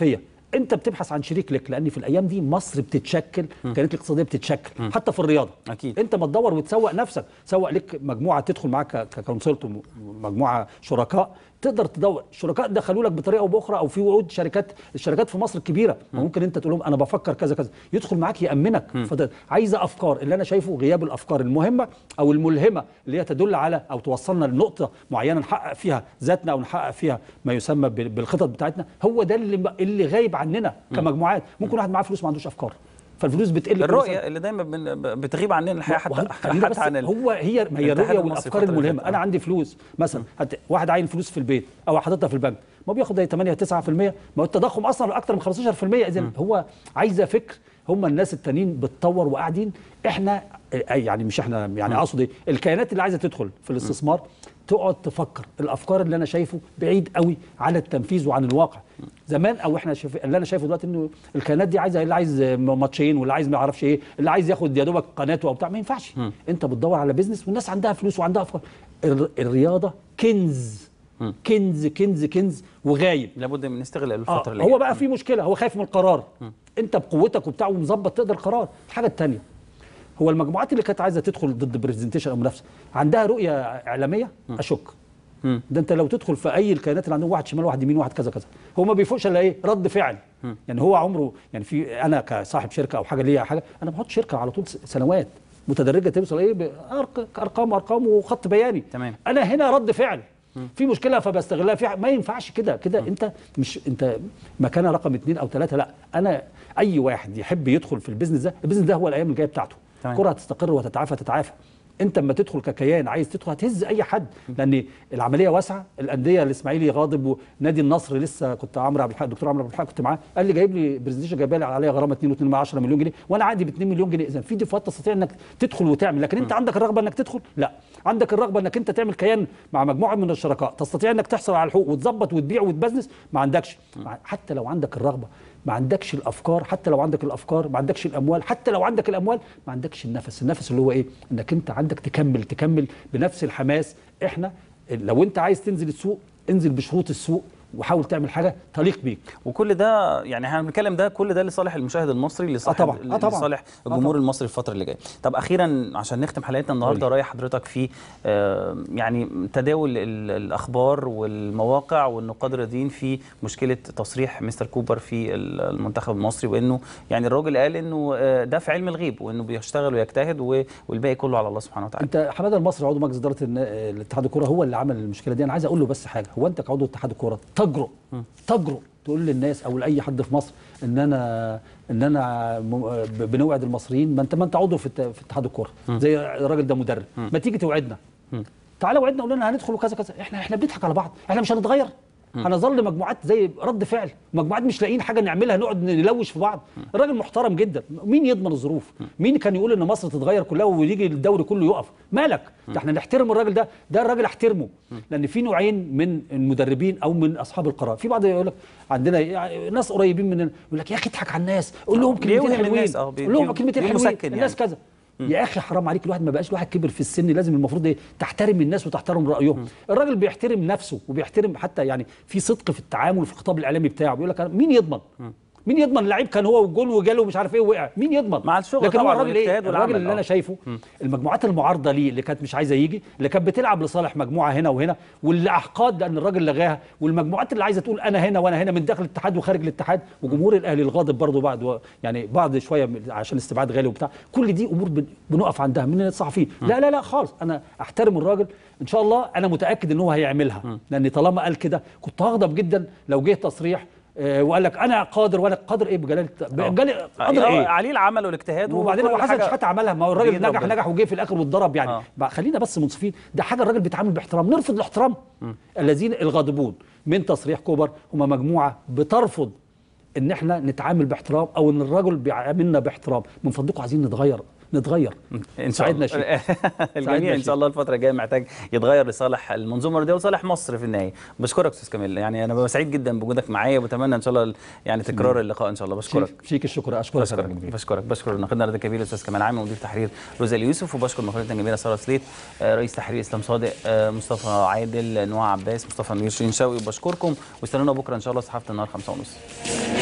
انت بتبحث عن شريك لك لان في الايام دي مصر بتتشكل كانت الاقتصاديه بتتشكل حتى في الرياضه أكيد. انت ما تدور وتسوق نفسك سوق لك مجموعه تدخل معاك ككونسلت مجموعه شركاء تقدر تدور شركاء دخلوا لك بطريقه او باخرى او في وعود شركات الشركات في مصر الكبيره ممكن انت تقول لهم انا بفكر كذا كذا يدخل معاك يامنك فده عايزه افكار اللي انا شايفه غياب الافكار المهمه او الملهمه اللي هي تدل على او توصلنا لنقطه معينه نحقق فيها ذاتنا او نحقق فيها ما يسمى بال- بالخطط بتاعتنا هو ده اللي اللي غايب عننا كمجموعات ممكن واحد معاه فلوس ما عندوش افكار فالفلوس بتقل كل سنة. الرؤيه اللي دايما بن- بتغيب عننا الحقيقه حتى وهو- خلينا بس حتى عن ال- هو هي ما هي الاتحاد الرؤيه المصري والافكار الفترة اللي الملهمه فاتت. انا عندي فلوس مثلا هت... واحد عاين فلوس في البيت او حاططها في البنك ما بياخد 8 9% ما هو التضخم اصلا اكتر من 15% اذا هو عايزه فكر هم الناس التانيين بتطور وقاعدين احنا أي يعني مش احنا يعني اقصد ايه الكيانات اللي عايزه تدخل في الاستثمار تقعد تفكر الافكار اللي انا شايفه بعيد قوي عن التنفيذ وعن الواقع زمان او احنا شايف اللي انا شايفه دلوقتي انه الكيانات دي عايزه اللي عايز ماتشين واللي عايز ما يعرفش ايه اللي عايز ياخد يا دوبك قناته او بتاع ما ينفعش انت بتدور على بيزنس والناس عندها فلوس وعندها افكار الر- الرياضه كنز كنز كنز كنز وغايب لابد من استغلال آه الفتره اللي هو جاية. بقى في مشكله هو خايف من القرار انت بقوتك وبتاع ومظبط تقدر قرار الحاجه الثانيه هو المجموعات اللي كانت عايزه تدخل ضد برزنتيشن او منافسه عندها رؤيه اعلاميه اشك مم. ده انت لو تدخل في اي الكيانات اللي عندهم واحد شمال واحد يمين واحد كذا كذا هو ما بيفوقش الا ايه رد فعل يعني هو عمره يعني في انا كصاحب شركه او حاجه ليا حاجه انا بحط شركه على طول س- سنوات متدرجه توصل ايه بأرق- ارقام ارقام وخط بياني تمام. انا هنا رد فعل في مشكله فبستغلها في ح- ما ينفعش كده كده انت مش انت مكانه رقم اثنين او ثلاثه لا انا اي واحد يحب يدخل في البيزنس ده البيزنس ده هو الايام الجايه بتاعته تمام. الكره هتستقر وتتعافى تتعافى انت اما تدخل ككيان عايز تدخل هتهز اي حد لان العمليه واسعه الانديه الاسماعيلي غاضب ونادي النصر لسه كنت عمرو عبد الحق الدكتور عمرو عبد الحق كنت معاه قال لي جايب لي برزنتيشن جايبه لي عليها غرامه 2.2 مليون جنيه وانا عادي ب 2 مليون جنيه اذا في دفعات تستطيع انك تدخل وتعمل لكن انت عندك الرغبه انك تدخل لا عندك الرغبه انك انت تعمل كيان مع مجموعه من الشركاء تستطيع انك تحصل على الحقوق وتظبط وتبيع وتبزنس ما عندكش مع- حتى لو عندك الرغبه ما عندكش الافكار حتى لو عندك الافكار ما عندكش الاموال حتى لو عندك الاموال ما عندكش النفس النفس اللي هو ايه انك انت عندك تكمل تكمل بنفس الحماس احنا لو انت عايز تنزل السوق انزل بشروط السوق وحاول تعمل حاجه تليق بيك وكل ده يعني احنا بنتكلم ده كل ده لصالح المشاهد المصري لصالح طبعاً. آه طبعاً. لصالح آه الجمهور طبعاً. المصري الفتره اللي جايه طب اخيرا عشان نختم حلقتنا النهارده قولي. راي حضرتك في آه، يعني تداول ال- الاخبار والمواقع والنقاد الرياضيين في مشكله تصريح مستر كوبر في ال- المنتخب المصري وانه يعني الراجل قال انه آه، ده في علم الغيب وانه بيشتغل ويجتهد و- والباقي كله على الله سبحانه وتعالى انت حماده المصري عضو مجلس اداره النا- الاتحاد الكوره هو اللي عمل المشكله دي انا عايز اقول له بس حاجه هو انت كعضو اتحاد الكوره تجرؤ تجرؤ تقول للناس او لاي حد في مصر ان انا ان انا م- ب- بنوعد المصريين ما انت ما انت عضو في الت- في اتحاد الكوره زي الراجل ده مدرب ما تيجي توعدنا تعالى وعدنا قول لنا هندخل وكذا كذا احنا احنا بنضحك على بعض احنا مش هنتغير هنظل مجموعات زي رد فعل مجموعات مش لاقيين حاجه نعملها نقعد نلوش في بعض الراجل محترم جدا مين يضمن الظروف مين كان يقول ان مصر تتغير كلها ويجي الدوري كله يقف مالك ده احنا نحترم الراجل ده ده الراجل احترمه لان في نوعين من المدربين او من اصحاب القرار في بعض يقول لك عندنا يعني ناس قريبين مننا يقول لك يا اخي اضحك على الناس قول لهم كلمتين بيوهم حلوين الناس، اه، بي- قول لهم بي- كلمتين بيقولوا حلوين مسكن الناس يعني. كذا يا اخي حرام عليك الواحد ما بقاش الواحد كبر في السن لازم المفروض ايه تحترم الناس وتحترم رايهم الراجل بيحترم نفسه وبيحترم حتى يعني في صدق في التعامل في الخطاب الاعلامي بتاعه بيقول لك أنا- مين يضمن مين يضمن اللعيب كان هو والجول وجاله مش عارف ايه ووقع مين يضمن مع الشغل لكن هو طبعاً الراجل والاجتهاد ايه الراجل والعمل، اللي اه. انا شايفه المجموعات المعارضه ليه اللي كانت مش عايزه يجي اللي كانت بتلعب لصالح مجموعه هنا وهنا واللي احقاد لان الراجل لغاها والمجموعات اللي عايزه تقول انا هنا وانا هنا من داخل الاتحاد وخارج الاتحاد وجمهور الاهلي الغاضب برضه بعد و- يعني بعض شويه من- عشان استبعاد غالي وبتاع كل دي امور بن- بنقف عندها من الصحفيين لا لا لا خالص انا احترم الراجل ان شاء الله انا متاكد ان هو هيعملها لان طالما قال كده كنت هغضب جدا لو جه تصريح آه، وقال لك انا قادر وانا قادر ايه بجلاله بجلاله قادر آه، ايه عليه العمل والاجتهاد وبعدين وكل هو حسن حاجة شحاته عملها ما هو الراجل بإيد نجح ربنا. نجح وجه في الاخر واتضرب يعني آه. بقى خلينا بس منصفين ده حاجه الراجل بيتعامل باحترام نرفض الاحترام الذين الغاضبون من تصريح كوبر هم مجموعه بترفض ان احنا نتعامل باحترام او ان الرجل بيعاملنا باحترام من فضلكم عايزين نتغير نتغير ان شاء ساعدنا الله شيء الجميع ان شيء. شاء الله الفتره الجايه محتاج يتغير لصالح المنظومه الرياضيه وصالح مصر في النهايه بشكرك استاذ كامل يعني انا ببقى سعيد جدا بوجودك معايا وبتمنى ان شاء الله يعني تكرار اللقاء ان شاء الله بشكرك فيك, فيك الشكر اشكرك يا بشكرك راجل كبير. بشكرك بشكر ناقدنا الرياضي الكبير الاستاذ كمال عامر مدير تحرير روزا اليوسف وبشكر ناقدتنا الجميله ساره سليت آه، رئيس تحرير اسلام صادق آه، مصطفى عادل نوع عباس مصطفى منير شيرين شوقي وبشكركم واستنونا بكره ان شاء الله صحافه النهار 5 ونص